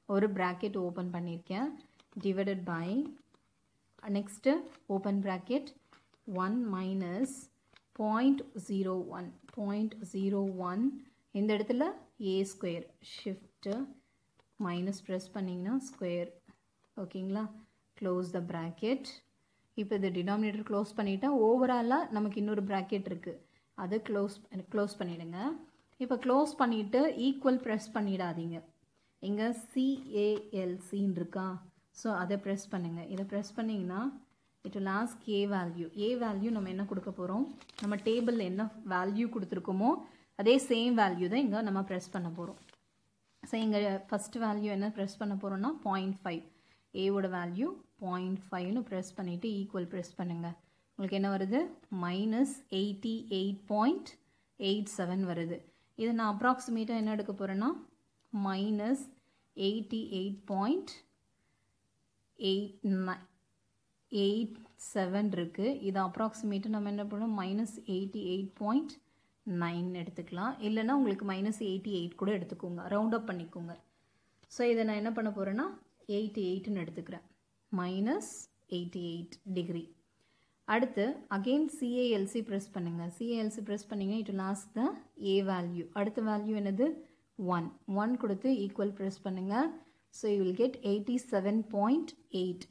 ஒரு ப்ராக்கெட் ஓப்பன் பண்ணியிருக்கேன் divided by next open bracket one minus point zero one point zero one இந்த இடத்துல a square shift minus press பண்ணிங்கன்னா ஸ்கொயர் ஓகேங்களா க்ளோஸ் த ப்ராக்கெட் இப்போ இது டினாமினேட்டர் க்ளோஸ் பண்ணிட்டா ஓவராலாக நமக்கு இன்னொரு ப்ராக்கெட் இருக்குது அதை க்ளோஸ் க்ளோஸ் பண்ணிவிடுங்க இப்போ க்ளோஸ் பண்ணிவிட்டு ஈக்குவல் ப்ரெஸ் பண்ணிடாதீங்க இங்கே சிஏஎல்சின்னு இருக்கா ஸோ அதை ப்ரெஸ் பண்ணுங்கள் இதை ப்ரெஸ் பண்ணிங்கன்னா it will ask a value a value நம்ம என்ன கொடுக்க போகிறோம் நம்ம டேபிளில் என்ன வேல்யூ கொடுத்துருக்கோமோ அதே சேம் வேல்யூ தான் இங்கே நம்ம ப்ரெஸ் பண்ண போகிறோம் ஸோ இங்கே ஃபஸ்ட் வேல்யூ என்ன ப்ரெஸ் பண்ண போகிறோம்னா பாயிண்ட் ஃபைவ் ஏவோட வேல்யூ பாயிண்ட் ஃபைவ்னு ப்ரெஸ் பண்ணிவிட்டு ஈக்குவல் ப்ரெஸ் பண்ணுங்கள் உங்களுக்கு என்ன வருது minus eighty eight point eight seven வருது இதை நான் அப்ராக்சிமேட்டாக என்ன எடுக்க போகிறேன்னா minus eighty eight point eight eight seven இருக்குது இது அப்ராக்சிமேட்டாக நம்ம என்ன பண்ணோம் minus eighty eight point nine எடுத்துக்கலாம் இல்லைன்னா உங்களுக்கு மைனஸ் எயிட்டி எயிட் கூட எடுத்துக்கோங்க ரவுண்ட் அப் பண்ணிக்கோங்க ஸோ இதை நான் என்ன பண்ண போகிறேன்னா எயிட்டி எயிட்னு எடுத்துக்கிறேன் மைனஸ் எயிட்டி எயிட் டிகிரி அடுத்து அகெயின் சிஏஎல்சி ப்ரெஸ் பண்ணுங்கள் சிஏஎல்சி ப்ரெஸ் பண்ணிங்கன்னா it lost the a value அடுத்த வேல்யூ என்னது ஒன் ஒன் கொடுத்து ஈக்குவல் ப்ரெஸ் பண்ணுங்கள் so you will get eighty seven point eight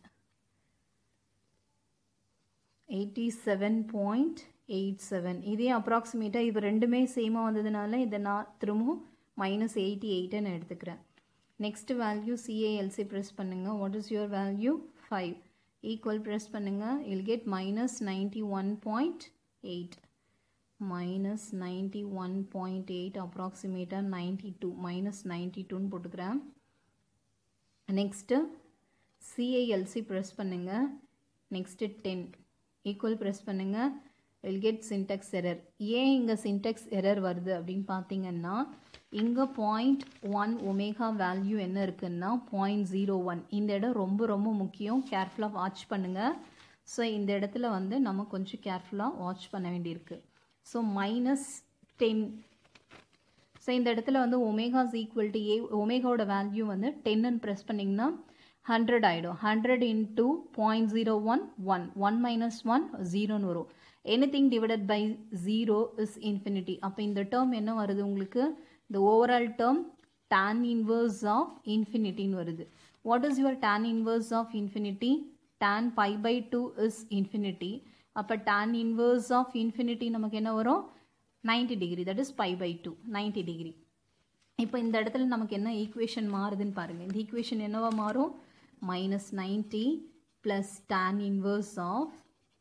eighty seven point eight seven இதே அப்ராக்சிமேட்டாக இது ரெண்டுமே சேமாக வந்ததுனால இதை நான் திரும்பவும் மைனஸ் எயிட்டி எயிட்டை நான் எடுத்துக்கிறேன் நெக்ஸ்ட் வேல்யூ சிஏஎல்சி ப்ரெஸ் பண்ணுங்கள் what is your value five equal press பண்ணுங்கள் I'll get minus ninety one point eight minus ninety one point eight அப்ராக்சிமேட்டாக நைன்டி டூ மைனஸ் நைன்டி டூன்னு போட்டுக்கிறேன் நெக்ஸ்ட்டு சிஏஎல்சி ப்ரெஸ் பண்ணுங்கள் நெக்ஸ்ட்டு டென் ஈக்குவல் ப்ரெஸ் பண்ணுங்கள் வில் கெட் சின்டெக்ஸ் எரர் ஏன் இங்கே சின்டெக்ஸ் எரர் வருது அப்படின்னு பார்த்தீங்கன்னா இங்கே பாயிண்ட் ஒன் ஒமேகா வேல்யூ என்ன இருக்குன்னா பாயிண்ட் ஜீரோ ஒன் இந்த இடம் ரொம்ப ரொம்ப முக்கியம் கேர்ஃபுல்லாக வாட்ச் பண்ணுங்கள் ஸோ இந்த இடத்துல வந்து நம்ம கொஞ்சம் கேர்ஃபுல்லாக வாட்ச் பண்ண வேண்டியிருக்கு ஸோ மைனஸ் டென் ஸோ இந்த இடத்துல வந்து ஒமேகாஸ் ஈக்குவல் டு ஏ ஒமேகாவோட வேல்யூ வந்து டென்னு ப்ரெஸ் பண்ணிங்கன்னா ஹண்ட்ரட் ஆகிடும் hundred into point zero one one one minus one ஜீரோன்னு வரும் anything divided by zero is infinity அப்போ இந்த டேர்ம் என்ன வருது உங்களுக்கு இந்த overall term tan inverse of இன்ஃபினிட்டின்னு வருது what is your tan inverse of infinity tan pi by two is infinity அப்போ tan இன்வர்ஸ் ஆஃப் இன்ஃபினிட்டி நமக்கு என்ன வரும் ninety degree that is pi by two ninety degree இப்போ இந்த இடத்துல நமக்கு என்ன ஈக்குவேஷன் மாறுதுன்னு பாருங்கள் இந்த ஈக்குவேஷன் என்னவா மாறும் minus ninety plus tan inverse of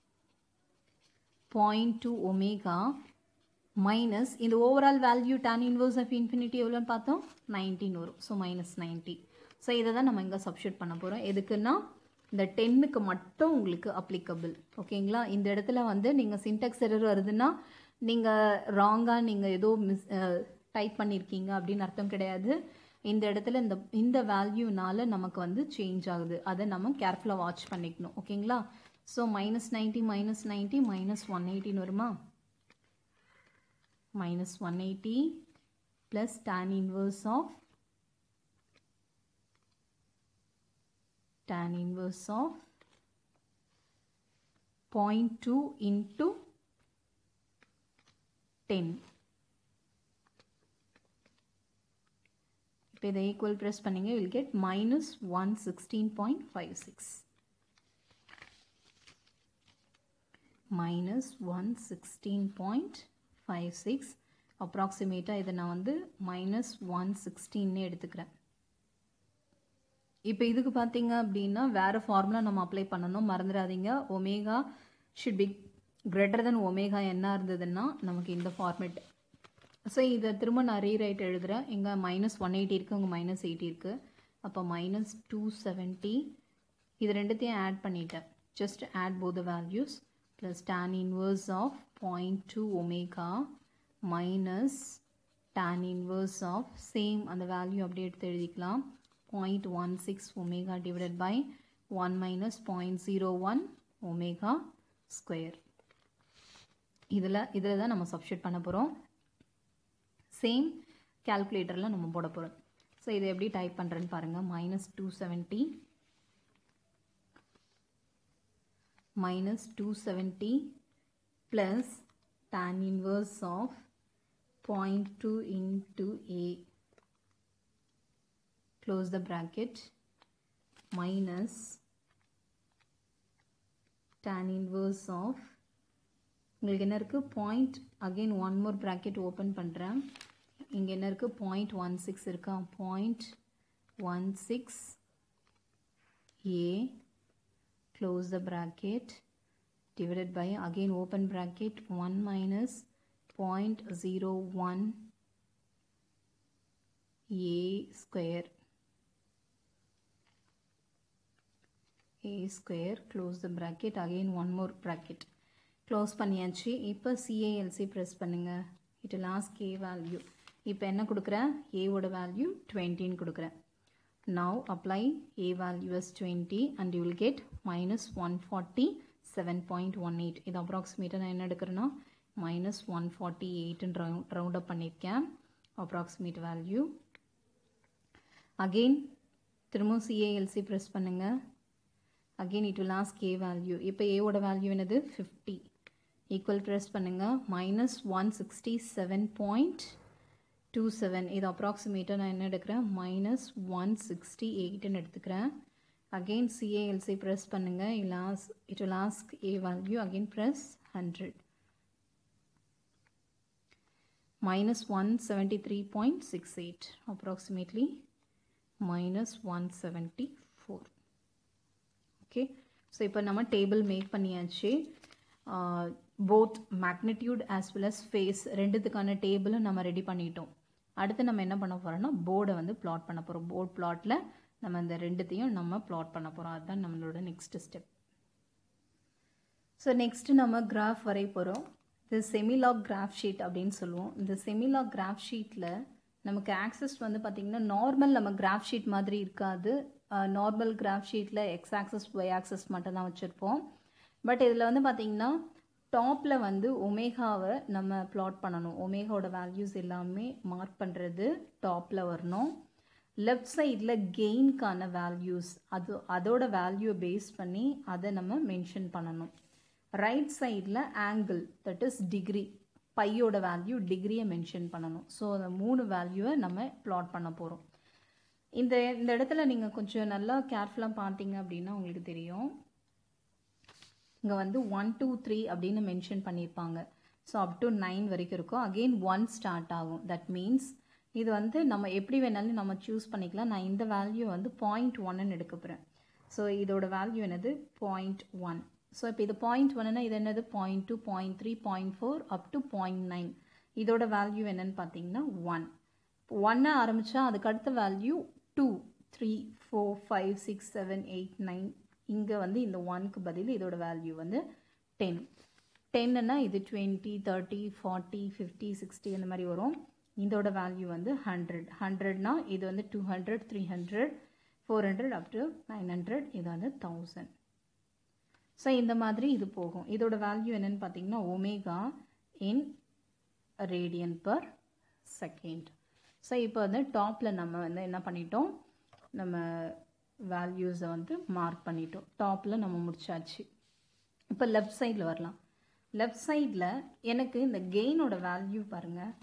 point two omega minus இந்த overall value tan inverse of infinity எவ்வளோன்னு பார்த்தோம் நைன்டீன் வரும் ஸோ மைனஸ் நைன்ட்டி ஸோ இதை தான் நம்ம இங்கே சப்ஸ்டியூட் பண்ண போகிறோம் எதுக்குன்னா இந்த டென்னுக்கு மட்டும் உங்களுக்கு அப்ளிகபிள் ஓகேங்களா இந்த இடத்துல வந்து நீங்கள் சின்டெக்ஸ் எரர் வருதுன்னா நீங்கள் ராங்காக நீங்கள் ஏதோ மிஸ் டைப் பண்ணியிருக்கீங்க அப்படின்னு அர்த்தம் கிடையாது இந்த இடத்துல இந்த இந்த வேல்யூனால நமக்கு வந்து சேஞ்ச் ஆகுது அதை நம்ம கேர்ஃபுல்லாக வாட்ச் பண்ணிக்கணும் ஓகேங்களா so minus ninety minus ninety minus one எயிட்டின்னு வருமா minus one eighty plus tan inverse of tan inverse of 0.2 into 10 இப்போ இதை ஈக்குவல் ப்ரெஸ் பண்ணிங்க will get minus one sixteen point five six minus one sixteen point five six அப்ராக்சிமேட்டாக இதை நான் வந்து மைனஸ் ஒன் சிக்ஸ்டீன்னே எடுத்துக்கிறேன் இப்போ இதுக்கு பார்த்தீங்க அப்படின்னா வேறு ஃபார்முலா நம்ம அப்ளை பண்ணணும் மறந்துடாதீங்க omega should be greater than omega என்ன இருந்ததுன்னா நமக்கு இந்த ஃபார்மேட் ஸோ இதை திரும்ப நான் ரீரைட் எழுதுகிறேன் இங்கே மைனஸ் ஒன் எயிட்டி இருக்குது உங்கள் மைனஸ் எயிட்டி இருக்குது அப்போ மைனஸ் டூ செவன்ட்டி இது ரெண்டுத்தையும் ஆட் பண்ணிட்டேன் just add both the values plus tan inverse of point two omega minus tan inverse of same அந்த வேல்யூ அப்படியே எடுத்து எழுதிக்கலாம் 0.16 omega divided by 1 minus 0.01 omega square இதில் இதில் தான் நம்ம சப்ஸ்டியூட் பண்ண போகிறோம் சேம் கேல்குலேட்டரில் நம்ம போட போகிறோம் ஸோ இதை எப்படி டைப் பண்ணுறேன்னு பாருங்கள் minus two seventy minus 270 plus tan inverse of 0.2 into A close the bracket minus tan inverse of உங்களுக்கு என்ன இருக்குது point again one more bracket open பண்ணுறேன் இங்கே என்ன இருக்குது பாயிண்ட் ஒன் சிக்ஸ் இருக்கா point one six a close the bracket divided by again open bracket 1 minus 0.01 a square a square close the bracket again one more bracket close பண்ணியாச்சு இப்போ CALC press பண்ணுங்க it will ask a value இப்போ என்ன கொடுக்குறேன் a ஓட value 20 கொடுக்குறேன் now apply a value as 20 and you will get minus 147.18 இது approximate நான் என்ன எடுக்கிறேன்னா minus 148 round, round up பண்ணியிருக்கேன் approximate value again திரும்பவும் CALC press பண்ணுங்க again it will ask a value இப்போ a ஓட value என்னது 50 equal press பண்ணுங்க minus 167. டூ செவன் இது அப்ராக்சிமேட்டாக நான் என்ன எடுக்கிறேன் மைனஸ் ஒன் சிக்ஸ்டி எயிட்னு எடுத்துக்கிறேன் அகெயின் சிஏஎல்சி ப்ரெஸ் பண்ணுங்கள் இலாஸ் it will ask a value again press 100 minus 173.68 approximately minus 174 okay so இப்போ நம்ம டேபிள் மேக் பண்ணியாச்சு both magnitude as well as phase ரெண்டுத்துக்கான டேபிளும் நம்ம ரெடி பண்ணிட்டோம் அடுத்து நம்ம என்ன பண்ண போகிறோம்னா போர்டை வந்து பிளாட் பண்ண போகிறோம் போர்ட் பிளாட்டில் நம்ம இந்த ரெண்டுத்தையும் நம்ம பிளாட் பண்ண போகிறோம் அதுதான் நம்மளோட நெக்ஸ்ட் ஸ்டெப் ஸோ நெக்ஸ்ட்டு நம்ம கிராஃப் வரைய போகிறோம் இது செமிலாக் கிராஃப் ஷீட் அப்படின்னு சொல்லுவோம் இந்த செமிலாக் கிராஃப் ஷீட்டில் நமக்கு ஆக்சஸ் வந்து பார்த்திங்கன்னா நார்மல் நம்ம கிராஃப் ஷீட் மாதிரி இருக்காது நார்மல் கிராஃப் ஷீட்டில் எக்ஸ் ஆக்சஸ் ஒய் ஆக்சஸ் மட்டும் தான் வச்சுருப்போம் பட் இதில் வந்து பார்த்திங்கன்னா டாப்பில் வந்து ஒமேகாவை நம்ம பிளாட் பண்ணணும் ஒமேகாவோட வேல்யூஸ் எல்லாமே மார்க் பண்ணுறது டாப்பில் வரணும் லெஃப்ட் சைடில் கெயின்கான வேல்யூஸ் அது அதோட வேல்யூவை பேஸ் பண்ணி அதை நம்ம மென்ஷன் பண்ணணும் ரைட் சைடில் ஆங்கிள் தட் இஸ் டிகிரி பையோட வேல்யூ டிகிரியை மென்ஷன் பண்ணணும் ஸோ அந்த மூணு வேல்யூவை நம்ம பிளாட் பண்ண போகிறோம் இந்த இந்த இடத்துல நீங்கள் கொஞ்சம் நல்லா கேர்ஃபுல்லாக பார்த்தீங்க அப்படின்னா உங்களுக்கு தெரியும் இங்கே வந்து ஒன் டூ த்ரீ அப்படின்னு மென்ஷன் பண்ணியிருப்பாங்க ஸோ அப் டு நைன் வரைக்கும் இருக்கும் அகெயின் ஒன் ஸ்டார்ட் ஆகும் தட் மீன்ஸ் இது வந்து நம்ம எப்படி வேணாலும் நம்ம சூஸ் பண்ணிக்கலாம் நான் இந்த வேல்யூ வந்து பாயிண்ட் ஒன்னு எடுக்க போகிறேன் ஸோ இதோட வேல்யூ என்னது பாயிண்ட் ஒன் ஸோ இப்போ இது பாயிண்ட் ஒன்னுனா இது என்னது point two point three point four up to point nine இதோட வேல்யூ என்னன்னு பார்த்தீங்கன்னா ஒன் ஒன்னை ஆரம்பித்தா அதுக்கு அடுத்த value two three four five six seven eight nine இங்கே வந்து இந்த ஒன்க்கு பதில் இதோட வேல்யூ வந்து டென் டென்னுனா இது twenty thirty forty fifty sixty அந்த மாதிரி வரும் இதோட வேல்யூ வந்து ஹண்ட்ரட் ஹண்ட்ரட்னா இது வந்து two hundred three hundred four hundred up to nine hundred இது வந்து தௌசண்ட் ஸோ இந்த மாதிரி இது போகும் இதோட வேல்யூ என்னன்னு பார்த்தீங்கன்னா omega in radian per second so இப்போ வந்து டாப்பில் நம்ம வந்து என்ன பண்ணிட்டோம் நம்ம வேல்யூஸை வந்து மார்க் பண்ணிட்டோம் டாப்பில் நம்ம முடிச்சாச்சு இப்போ லெஃப்ட் சைடில் வரலாம் லெஃப்ட் சைடில் எனக்கு இந்த கெயினோட வேல்யூ பாருங்கள்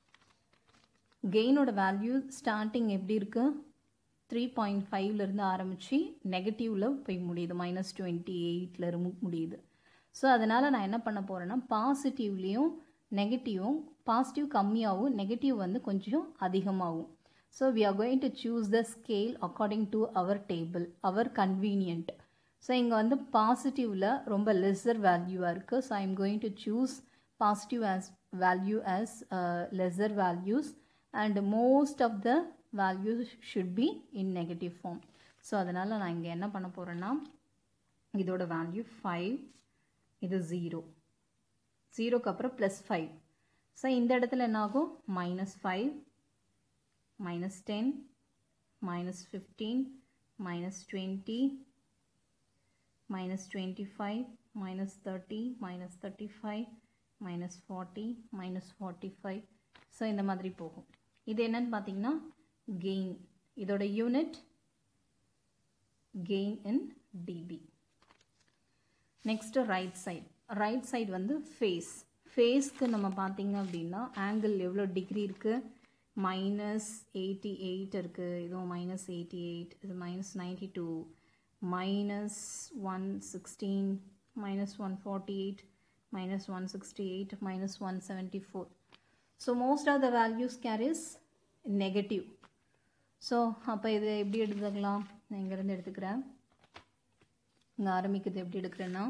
கெயினோட வேல்யூ ஸ்டார்டிங் எப்படி இருக்கு த்ரீ பாயிண்ட் ஃபைவ்லேருந்து ஆரம்பித்து நெகட்டிவில் போய் முடியுது மைனஸ் டுவெண்ட்டி எயிட்டில் இருந்து முடியுது ஸோ அதனால் நான் என்ன பண்ண போகிறேன்னா பாசிட்டிவ்லேயும் நெகட்டிவும் பாசிட்டிவ் கம்மியாகவும் நெகட்டிவ் வந்து கொஞ்சம் அதிகமாகும் so we are going to choose the scale according to our table our convenient so இங்கே வந்து பாசிட்டிவில் ரொம்ப லெஸர் வேல்யூவாக இருக்குது so I am going to choose positive as value as lesser values and most of the values should be in negative form so அதனால் நான் இங்கே என்ன பண்ண போகிறேன்னா இதோட வேல்யூ ஃபைவ் இது ஜீரோ ஜீரோக்கு அப்புறம் ப்ளஸ் ஃபைவ் ஸோ இந்த இடத்துல என்ன ஆகும் minus five minus 10 minus 15 minus 20 minus 25 minus 30 minus 35 minus 40 minus 45 so இந்த மாதிரி போகும் இது என்னன்னு பார்த்தீங்கன்னா கெயின் இதோட unit gain in dB next right side right side வந்து ஃபேஸ் ஃபேஸ்க்கு நம்ம பார்த்தீங்க அப்படின்னா ஆங்கிள் எவ்வளோ டிகிரி இருக்குது மைனஸ் எயிட்டி எயிட் இருக்குது இதுவும் மைனஸ் எயிட்டி எயிட் இது minus ninety two minus one sixteen minus one forty eight minus one sixty eight minus one seventy four so most of the values carries negative so அப்போ இது எப்படி எடுத்துக்கலாம் நான் இங்கேருந்து எடுத்துக்கிறேன் இங்கே ஆரம்பிக்குது எப்படி எடுக்கிறேன்னா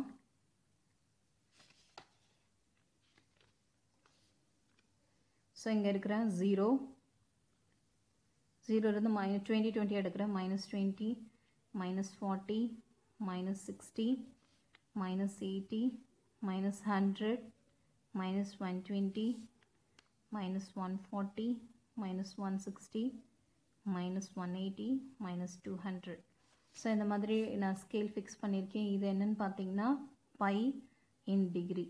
ஸோ இங்கே இருக்கிறேன் ஜீரோ ஜீரோலேருந்து மைனஸ் டுவெண்ட்டி டுவெண்ட்டி எடுக்கிறேன் minus twenty minus forty minus sixty minus eighty minus hundred minus one twenty minus one forty minus one sixty minus one eighty minus two hundred so இந்த மாதிரி நான் ஸ்கேல் ஃபிக்ஸ் பண்ணியிருக்கேன் இது என்னன்னு பார்த்தீங்கன்னா பை இன் டிகிரி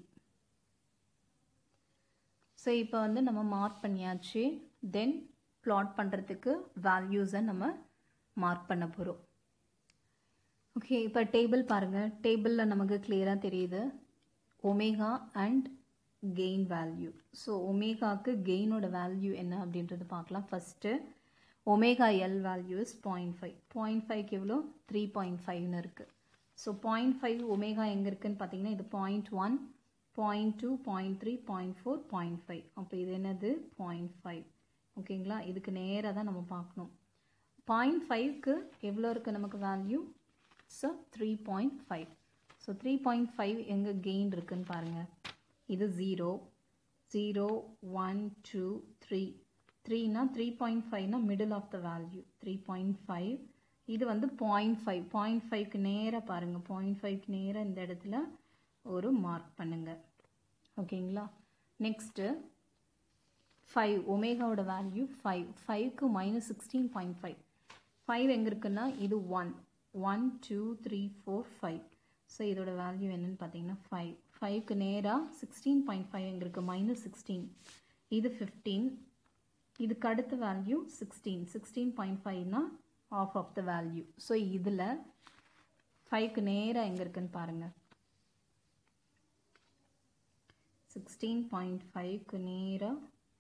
ஸோ இப்போ வந்து நம்ம மார்க் பண்ணியாச்சு தென் ப்ளாட் பண்ணுறதுக்கு வேல்யூஸை நம்ம மார்க் பண்ண போகிறோம் ஓகே இப்போ டேபிள் பாருங்கள் டேபிளில் நமக்கு கிளியராக தெரியுது omega and gain value so ஒமேகாவுக்கு கெயினோட வேல்யூ என்ன அப்படின்றது பார்க்கலாம் first omega l value is point five point ஃபைவ்க்கு எவ்வளோ த்ரீ பாயிண்ட் ஃபைவ்னு இருக்குது ஸோ பாயிண்ட் ஃபைவ் ஒமேகா எங்கே இருக்குதுன்னு பார்த்தீங்கன்னா இது point one point two point three point four point five அப்போ இது என்னது பாயிண்ட் ஃபைவ் ஓகேங்களா இதுக்கு நேராக தான் நம்ம பார்க்கணும் பாயிண்ட் ஃபைவ்க்கு எவ்வளோ இருக்குது நமக்கு value so three point five so three point five எங்கே கெயின் இருக்குன்னு பாருங்கள் இது zero zero one two three த்ரீனா த்ரீ பாயிண்ட் ஃபைவ்னா middle of the value three point five இது வந்து பாயிண்ட் ஃபைவ் பாயிண்ட் ஃபைவ்க்கு நேராக பாருங்கள் பாயிண்ட் ஃபைவ்க்கு நேராக இந்த இடத்துல ஒரு மார்க் பண்ணுங்கள் ஓகேங்களா நெக்ஸ்ட்டு ஃபைவ் ஒமேகாவோட வேல்யூ ஃபைவ் ஃபைவ்க்கு minus sixteen point five five எங்கே இருக்குன்னா இது one one two three four five so இதோட வேல்யூ என்னன்னு பார்த்தீங்கன்னா ஃபைவ் ஃபைவ்க்கு நேராக சிக்ஸ்டீன் பாயிண்ட் ஃபைவ் எங்கே இருக்குது மைனஸ் சிக்ஸ்டீன் இது ஃபிஃப்டீன் இதுக்கு அடுத்த வேல்யூ சிக்ஸ்டீன் சிக்ஸ்டீன் பாயிண்ட் ஃபைவ்னா half of the value so இதில் ஃபைவ்க்கு நேராக எங்கே இருக்குன்னு பாருங்கள் சிக்ஸ்டீன் பாயிண்ட் ஃபைவ்க்கு நேராக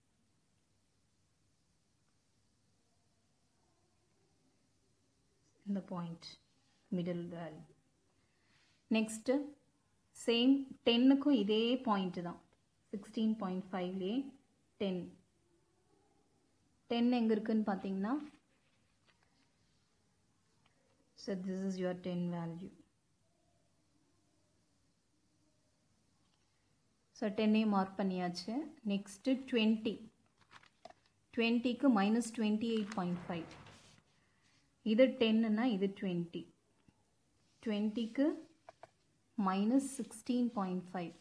இந்த point middle value next same டென்னுக்கும் இதே பாயிண்ட்டு தான் சிக்ஸ்டீன் பாயிண்ட் ஃபைவ்லேயே டென் டென் எங்கே இருக்குன்னு பார்த்தீங்கன்னா so this is your ten value so டென்னே மார்க் பண்ணியாச்சு நெக்ஸ்ட்டு டுவெண்ட்டி டுவெண்ட்டிக்கு minus twenty eight point five இது டென்னுனா இது டுவெண்ட்டி டுவெண்ட்டிக்கு minus sixteen point five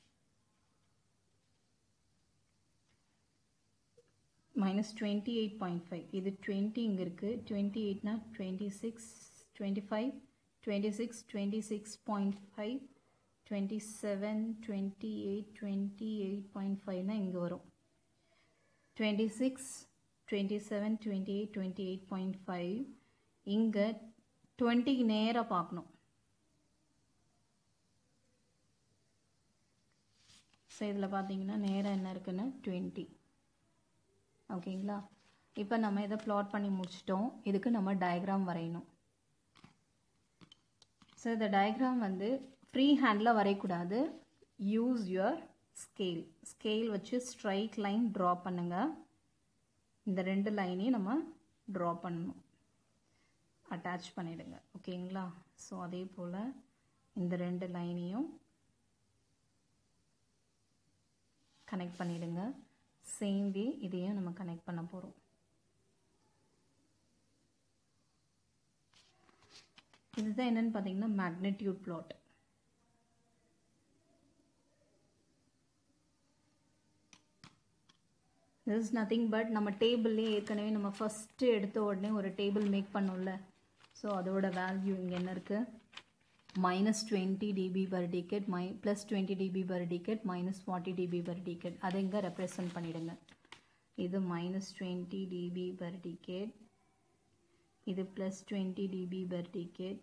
minus twenty eight point five இது டுவெண்ட்டி இங்கே இருக்குது டுவெண்ட்டி எயிட்னா twenty six twenty five twenty six twenty six point five twenty seven twenty eight twenty eight point ஃபைவ்னா இங்கே வரும் twenty six twenty seven twenty eight twenty eight point five இங்கே டுவெண்ட்டிக்கு நேராக பார்க்கணும் ஸோ இதில் பார்த்தீங்கன்னா நேராக என்ன இருக்குன்னு டுவெண்ட்டி ஓகேங்களா இப்போ நம்ம இதை ப்ளாட் பண்ணி முடிச்சிட்டோம் இதுக்கு நம்ம டயக்ராம் வரையணும் ஸோ இந்த டயக்ராம் வந்து ஃப்ரீ ஹேண்டில் வரையக்கூடாது யூஸ் யுவர் ஸ்கேல் ஸ்கேல் வச்சு ஸ்ட்ரைட் லைன் ட்ரா பண்ணுங்கள் இந்த ரெண்டு லைனையும் நம்ம ட்ரா பண்ணணும் அட்டாச் பண்ணிடுங்க ஓகேங்களா ஸோ அதே போல் இந்த ரெண்டு லைனையும் கனெக்ட் பண்ணிடுங்க சேம் வே இதையும் நம்ம கனெக்ட் பண்ண போகிறோம் இதுதான் என்னன்னு பார்த்தீங்கன்னா magnitude plot this is nothing but நம்ம டேபிள்லேயே ஏற்கனவே நம்ம ஃபஸ்ட்டு எடுத்த உடனே ஒரு டேபிள் மேக் பண்ணோம்ல ஸோ அதோட வேல்யூ இங்கே என்ன இருக்குது minus twenty dB per decade my plus twenty dB per decade minus forty dB per decade அதை இங்கே ரெப்ரசன்ட் பண்ணிவிடுங்க இது minus twenty dB per decade இது plus twenty dB per decade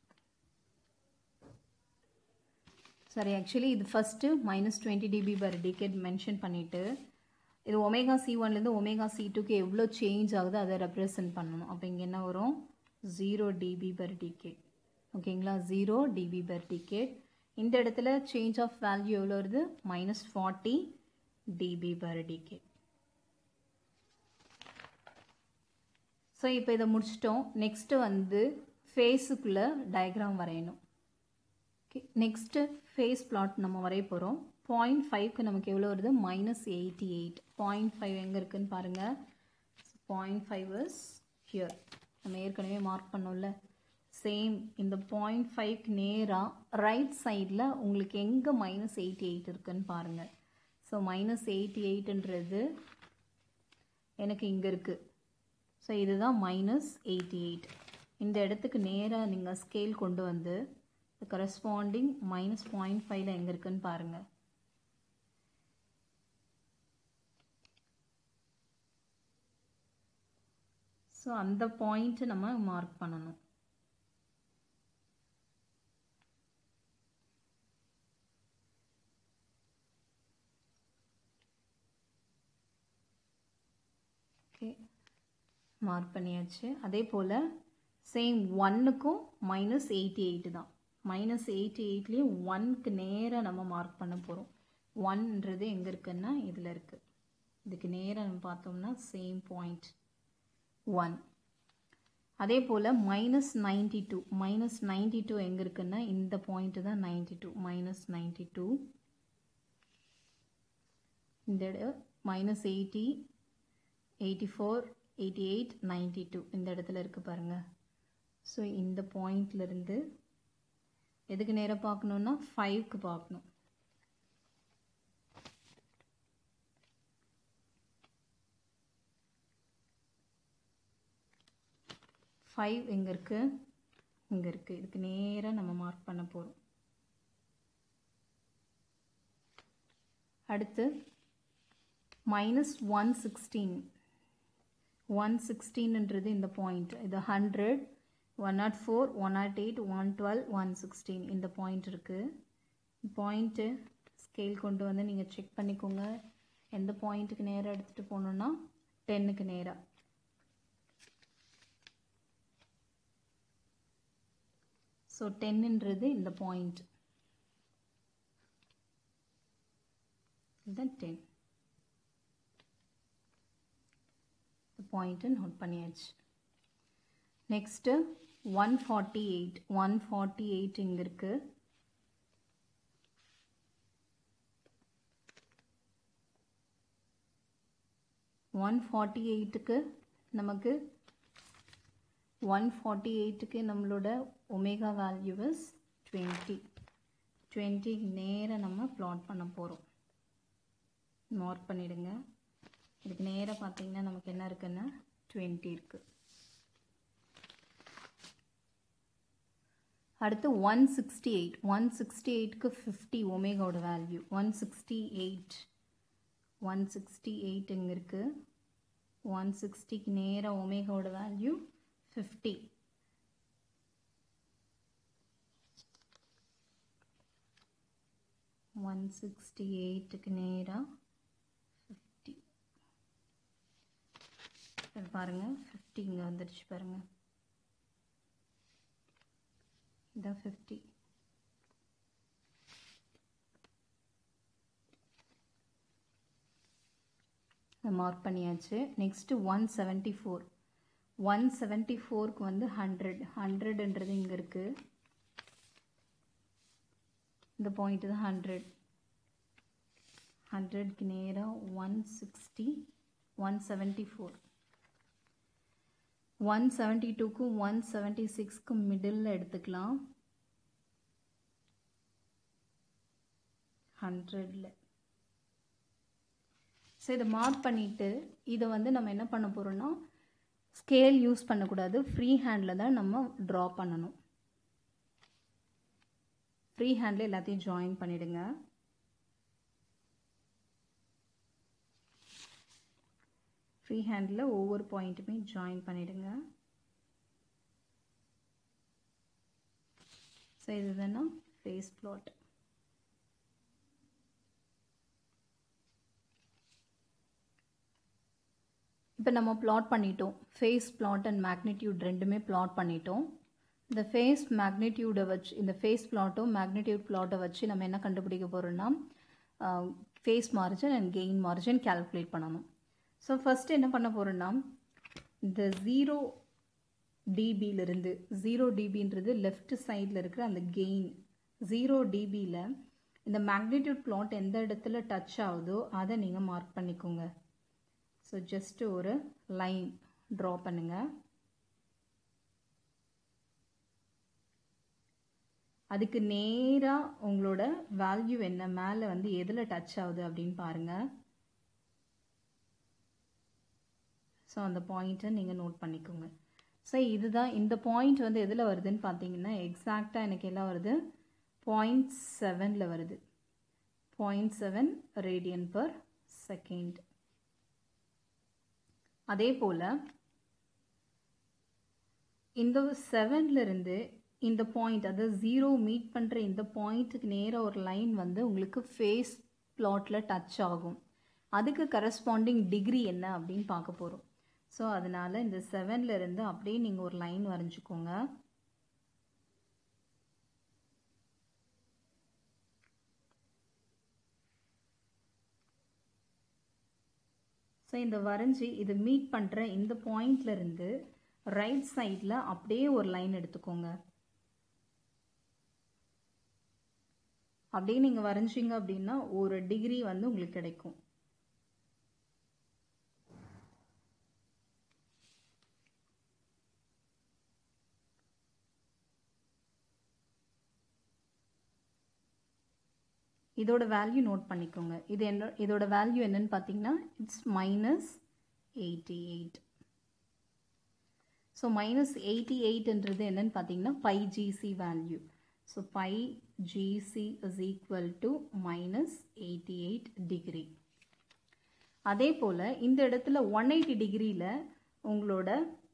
sorry actually இது first minus twenty dB per decade mention பண்ணிவிட்டு இது ஒமேகா சி ஒன்லேருந்து ஒமேகா சி டூக்கு எவ்வளோ சேஞ்ச் ஆகுது அதை ரெப்ரசன்ட் பண்ணணும் அப்போ இங்கே என்ன வரும் ஜீரோ டிபி பர் டிக்கெட் ஓகேங்களா ஜீரோ டிபி பர் டிக்கெட் இந்த இடத்துல சேஞ்ச் ஆஃப் வேல்யூ எவ்வளோ வருது minus forty dB per decade so இப்போ இதை முடிச்சிட்டோம் நெக்ஸ்ட்டு வந்து ஃபேஸுக்குள்ளே டயக்ராம் வரையணும் ஓகே நெக்ஸ்ட்டு ஃபேஸ் பிளாட் நம்ம வரைய போகிறோம் பாயிண்ட் ஃபைவ்க்கு நமக்கு எவ்வளோ வருது minus eighty eight point five எங்கே இருக்குன்னு பாருங்கள் பாயிண்ட் ஃபைவ் இஸ் ஹியர் நம்ம ஏற்கனவே மார்க் பண்ணோம்ல சேம் இந்த பாயிண்ட் ஃபைவ்க்கு நேராக ரைட் சைடில் உங்களுக்கு எங்கே மைனஸ் எயிட்டி எயிட் இருக்குன்னு பாருங்கள் ஸோ மைனஸ் எயிட்டி எயிட்ன்றது எனக்கு இங்கே இருக்குது ஸோ இதுதான் மைனஸ் எயிட்டி எயிட் இந்த இடத்துக்கு நேராக நீங்கள் ஸ்கேல் கொண்டு வந்து கரஸ்பாண்டிங் மைனஸ் பாயிண்ட் ஃபைவ்ல எங்கே இருக்குன்னு பாருங்கள் ஸோ அந்த பாயிண்ட்டு நம்ம மார்க் பண்ணணும் ஓகே மார்க் பண்ணியாச்சு அதே போல் சேம் ஒன்னுக்கும் மைனஸ் எயிட்டி எயிட்டு தான் மைனஸ் எயிட்டி எயிட்லேயும் ஒன்க்கு நேராக நம்ம மார்க் பண்ண போகிறோம் ஒன்றது எங்கே இருக்குன்னா இதில் இருக்குது இதுக்கு நேராக நம்ம பார்த்தோம்னா சேம் பாயிண்ட் ஒன் அதே போல் minus ninety two minus ninety two எங்கே இருக்குன்னா இந்த பாயிண்ட்டு தான் ninety two minus ninety two இந்த minus eighty eighty four eighty eight ninety two இந்த இடத்துல இருக்குது பாருங்கள் ஸோ இந்த பாயிண்ட்லேருந்து எதுக்கு நேராக பார்க்கணுன்னா ஃபைவ்க்கு பார்க்கணும் ஃபைவ் எங்கே இருக்குது இங்கே இருக்குது இதுக்கு நேராக நம்ம மார்க் பண்ண போகிறோம் அடுத்து மைனஸ் ஒன் சிக்ஸ்டீன் ஒன் சிக்ஸ்டீன்ன்றது இந்த பாயிண்ட் இது hundred one nought four one nought eight one twelve one sixteen இந்த பாயிண்ட் இருக்குது பாயிண்ட்டு ஸ்கேல் கொண்டு வந்து நீங்கள் செக் பண்ணிக்கோங்க எந்த பாயிண்ட்டுக்கு நேராக எடுத்துகிட்டு போகணுன்னா டென்னுக்கு நேராக ஸோ டென்னுன்றது இந்த பாயிண்ட் இதுதான் டென் பாயிண்ட்டு நோட் பண்ணியாச்சு next one forty eight one forty eight இங்கே இருக்குது ஒன் ஃபார்ட்டி எயிட்டுக்கு நமக்கு ஒன் ஃபார்ட்டி எயிட்டுக்கு நம்மளோட omega value is twenty twenty நேராக நம்ம ப்ளாட் பண்ண போகிறோம் மார்க் பண்ணிவிடுங்க இதுக்கு நேராக பார்த்தீங்கன்னா நமக்கு என்ன இருக்குன்னா டுவெண்ட்டி இருக்குது அடுத்து one sixty eight one sixty எயிட்க்கு ஃபிஃப்டி ஒமேகாவோட value one sixty eight one sixty eight இங்கே இருக்குது ஒன் சிக்ஸ்டிக்கு நேராக ஒமேகாவோட வேல்யூ ஃபிஃப்டி ஒன் சிக்ஸ்டி எயிட்டுக்கு நேராக ஃபிஃப்டி பாருங்கள் ஃபிஃப்டி இங்கே வந்துடுச்சு பாருங்கள் இதான் ஃபிஃப்டி மார்க் பண்ணியாச்சு next one seventy four one seventy ஃபோருக்கு வந்து ஹண்ட்ரட் ஹண்ட்ரட்ன்றது இங்கே இருக்குது இந்த பாயிண்ட் தான் ஹண்ட்ரட் ஹண்ட்ரட்க்கு நேராக one sixty one seventy four one seventy டூக்கும் ஒன் செவன்ட்டி சிக்ஸ்க்கும் மிடில் எடுத்துக்கலாம் ஹண்ட்ரடில் ஸோ இதை மார்க் பண்ணிவிட்டு இதை வந்து நம்ம என்ன பண்ண போகிறோம்னா ஸ்கேல் யூஸ் பண்ணக்கூடாது ஃப்ரீ ஹேண்டில் தான் நம்ம ட்ரா பண்ணணும் ஃப்ரீ ஹேண்டில் எல்லாத்தையும் ஜாயின் பண்ணிவிடுங்க ஃப்ரீ ஹேண்டில் ஒவ்வொரு பாயிண்ட்டுமே ஜாயின் பண்ணிவிடுங்க ஸோ இது தானே ஃபேஸ் பிளாட் இப்போ நம்ம பிளாட் பண்ணிட்டோம் ஃபேஸ் பிளாட் அண்ட் மேக்னிடியூட் ரெண்டுமே பிளாட் பண்ணிட்டோம் இந்த ஃபேஸ் மேக்னிடியூடை வச்சு இந்த ஃபேஸ் பிளாட்டும் மேக்னிடியூட் பிளாட்டை வச்சு நம்ம என்ன கண்டுபிடிக்க போகிறோம்னா phase margin and gain margin calculate பண்ணணும் ஸோ ஃபஸ்ட்டு என்ன பண்ண போகிறோன்னா இந்த ஜீரோ டிபியிலிருந்து ஜீரோ டிபின்றது லெஃப்ட் சைடில் இருக்கிற அந்த கெயின் ஜீரோ டிபியில் இந்த மேக்னிடியூட் பிளாட் எந்த இடத்துல டச் ஆகுதோ அதை நீங்கள் மார்க் பண்ணிக்கோங்க ஸோ ஜஸ்ட்டு ஒரு லைன் ட்ரா பண்ணுங்கள் அதுக்கு நேராக உங்களோட வேல்யூ என்ன மேலே வந்து எதில் டச் ஆகுது அப்படின்னு பாருங்கள் ஸோ அந்த பாயிண்ட்டை நீங்கள் நோட் பண்ணிக்கோங்க ஸோ இதுதான் இந்த பாயிண்ட் வந்து எதில் வருதுன்னு பார்த்தீங்கன்னா எக்ஸாக்டாக எனக்கு எல்லாம் வருது பாயிண்ட் செவனில் வருது point seven radian per second அதே போல் இந்த செவன்லேருந்து இந்த பாயிண்ட் அதாவது ஜீரோ மீட் பண்ணுற இந்த பாயிண்ட்டுக்கு நேராக ஒரு லைன் வந்து உங்களுக்கு ஃபேஸ் பிளாட்டில் டச் ஆகும் அதுக்கு கரஸ்பாண்டிங் டிகிரி என்ன அப்படின்னு பார்க்க போகிறோம் ஸோ அதனால் இந்த செவன்லேருந்து அப்படியே நீங்கள் ஒரு லைன் வரைஞ்சிக்கோங்க ஸோ இந்த வரைஞ்சி இது மீட் பண்ணுற இந்த பாயிண்ட்லேருந்து ரைட் சைடில் அப்படியே ஒரு லைன் எடுத்துக்கோங்க அப்படியே நீங்கள் வரைஞ்சிங்க அப்படின்னா ஒரு டிகிரி வந்து உங்களுக்கு கிடைக்கும் இதோட வேல்யூ நோட் பண்ணிக்கோங்க இது என்ன இதோட வேல்யூ என்னன்னு பார்த்தீங்கன்னா it's minus eighty eight so minus eighty எயிட்ன்றது என்னன்னு பார்த்தீங்கன்னா phi GC value so phi GC is equal to minus eighty eight degree அதே போல் இந்த இடத்துல ஒன் எயிட்டி டிகிரியில் உங்களோட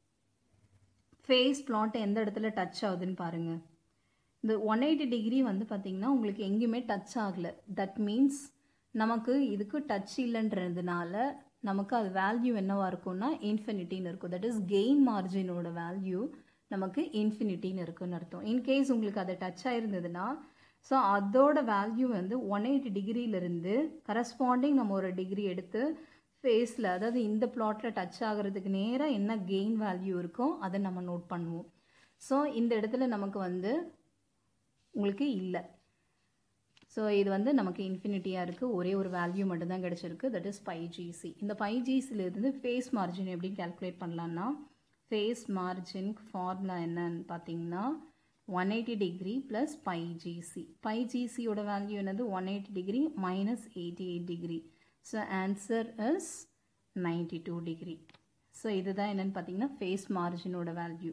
ஃபேஸ் பிளாட் எந்த இடத்துல டச் ஆகுதுன்னு பாருங்கள் இந்த ஒன் எயிட்டி டிகிரி வந்து பார்த்திங்கன்னா உங்களுக்கு எங்கேயுமே டச் ஆகலை தட் மீன்ஸ் நமக்கு இதுக்கு டச் இல்லைன்றதுனால நமக்கு அது வேல்யூ என்னவாக இருக்கும்னா இன்ஃபினிட்டின்னு இருக்கும் தட் இஸ் கெயின் மார்ஜினோட வேல்யூ நமக்கு இன்ஃபினிட்டின்னு இருக்குன்னு அர்த்தம் இன்கேஸ் உங்களுக்கு அதை டச் ஆயிருந்ததுன்னா ஸோ அதோட வேல்யூ வந்து ஒன் எயிட்டி டிகிரியிலிருந்து கரஸ்பாண்டிங் நம்ம ஒரு டிகிரி எடுத்து ஃபேஸில் அதாவது இந்த பிளாட்டில் டச் ஆகிறதுக்கு நேராக என்ன கெயின் வேல்யூ இருக்கோ அதை நம்ம நோட் பண்ணுவோம் ஸோ இந்த இடத்துல நமக்கு வந்து உங்களுக்கு இல்லை ஸோ இது வந்து நமக்கு இன்ஃபினிட்டியாக இருக்குது ஒரே ஒரு வேல்யூ மட்டும்தான் கிடச்சிருக்கு தட் இஸ் பை ஜிசி இந்த பை ஜிசிலேருந்து ஃபேஸ் மார்ஜின் எப்படி கேல்குலேட் பண்ணலான்னா ஃபேஸ் மார்ஜின் ஃபார்முலா என்னன்னு பார்த்தீங்கன்னா one eighty degree plus phi GC phi ஜிசியோட வேல்யூ என்னது one eighty degree minus eighty eight degree so answer is ninety two degree so இதுதான் என்னென்னு பார்த்தீங்கன்னா ஃபேஸ் மார்ஜினோட வேல்யூ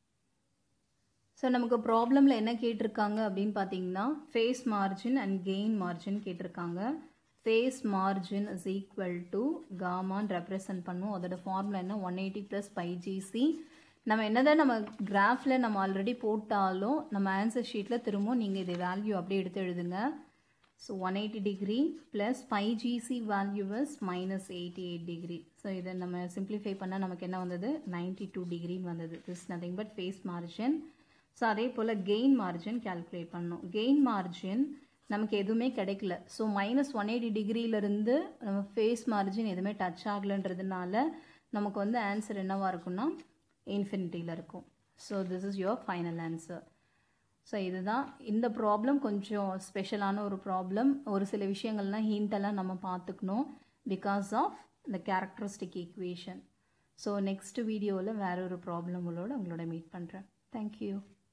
ஸோ நமக்கு ப்ராப்ளமில் என்ன கேட்டிருக்காங்க அப்படின்னு பார்த்தீங்கன்னா phase margin and gain margin கேட்டிருக்காங்க phase margin is equal to காமான்னு ரெப்ரசன்ட் பண்ணுவோம் அதோட ஃபார்முலா என்ன one eighty plus five GC நம்ம என்னதான் நம்ம கிராஃபில் நம்ம ஆல்ரெடி போட்டாலும் நம்ம ஆன்சர் ஷீட்டில் திரும்பவும் நீங்கள் இது வேல்யூ அப்படியே எடுத்து எழுதுங்க so one eighty degree plus five GC value is minus eighty eight degree so இதை நம்ம சிம்பிளிஃபை பண்ணால் நமக்கு என்ன வந்தது நைன்டி டூ டிகிரின்னு வந்தது this nothing but phase margin so அதே போல் கெயின் மார்ஜின் கேல்குலேட் பண்ணணும் கெயின் மார்ஜின் நமக்கு எதுவுமே கிடைக்கல ஸோ மைனஸ் ஒன் எயிட்டி டிகிரியிலேருந்து நம்ம ஃபேஸ் மார்ஜின் எதுவுமே டச் ஆகலைன்றதுனால நமக்கு வந்து ஆன்சர் என்னவாக இருக்கும்னா இன்ஃபினிட்டியில் இருக்கும் so this is your final answer so இதுதான் இந்த ப்ராப்ளம் கொஞ்சம் ஸ்பெஷலான ஒரு ப்ராப்ளம் ஒரு சில விஷயங்கள்லாம் ஹிண்டெல்லாம் நம்ம பார்த்துக்கணும் பிகாஸ் ஆஃப் இந்த கேரக்டரிஸ்டிக் ஈக்குவேஷன் ஸோ நெக்ஸ்ட் வீடியோவில் வேற ஒரு ப்ராப்ளங்களோட உங்களோட மீட் பண்ணுறேன் தேங்க்யூ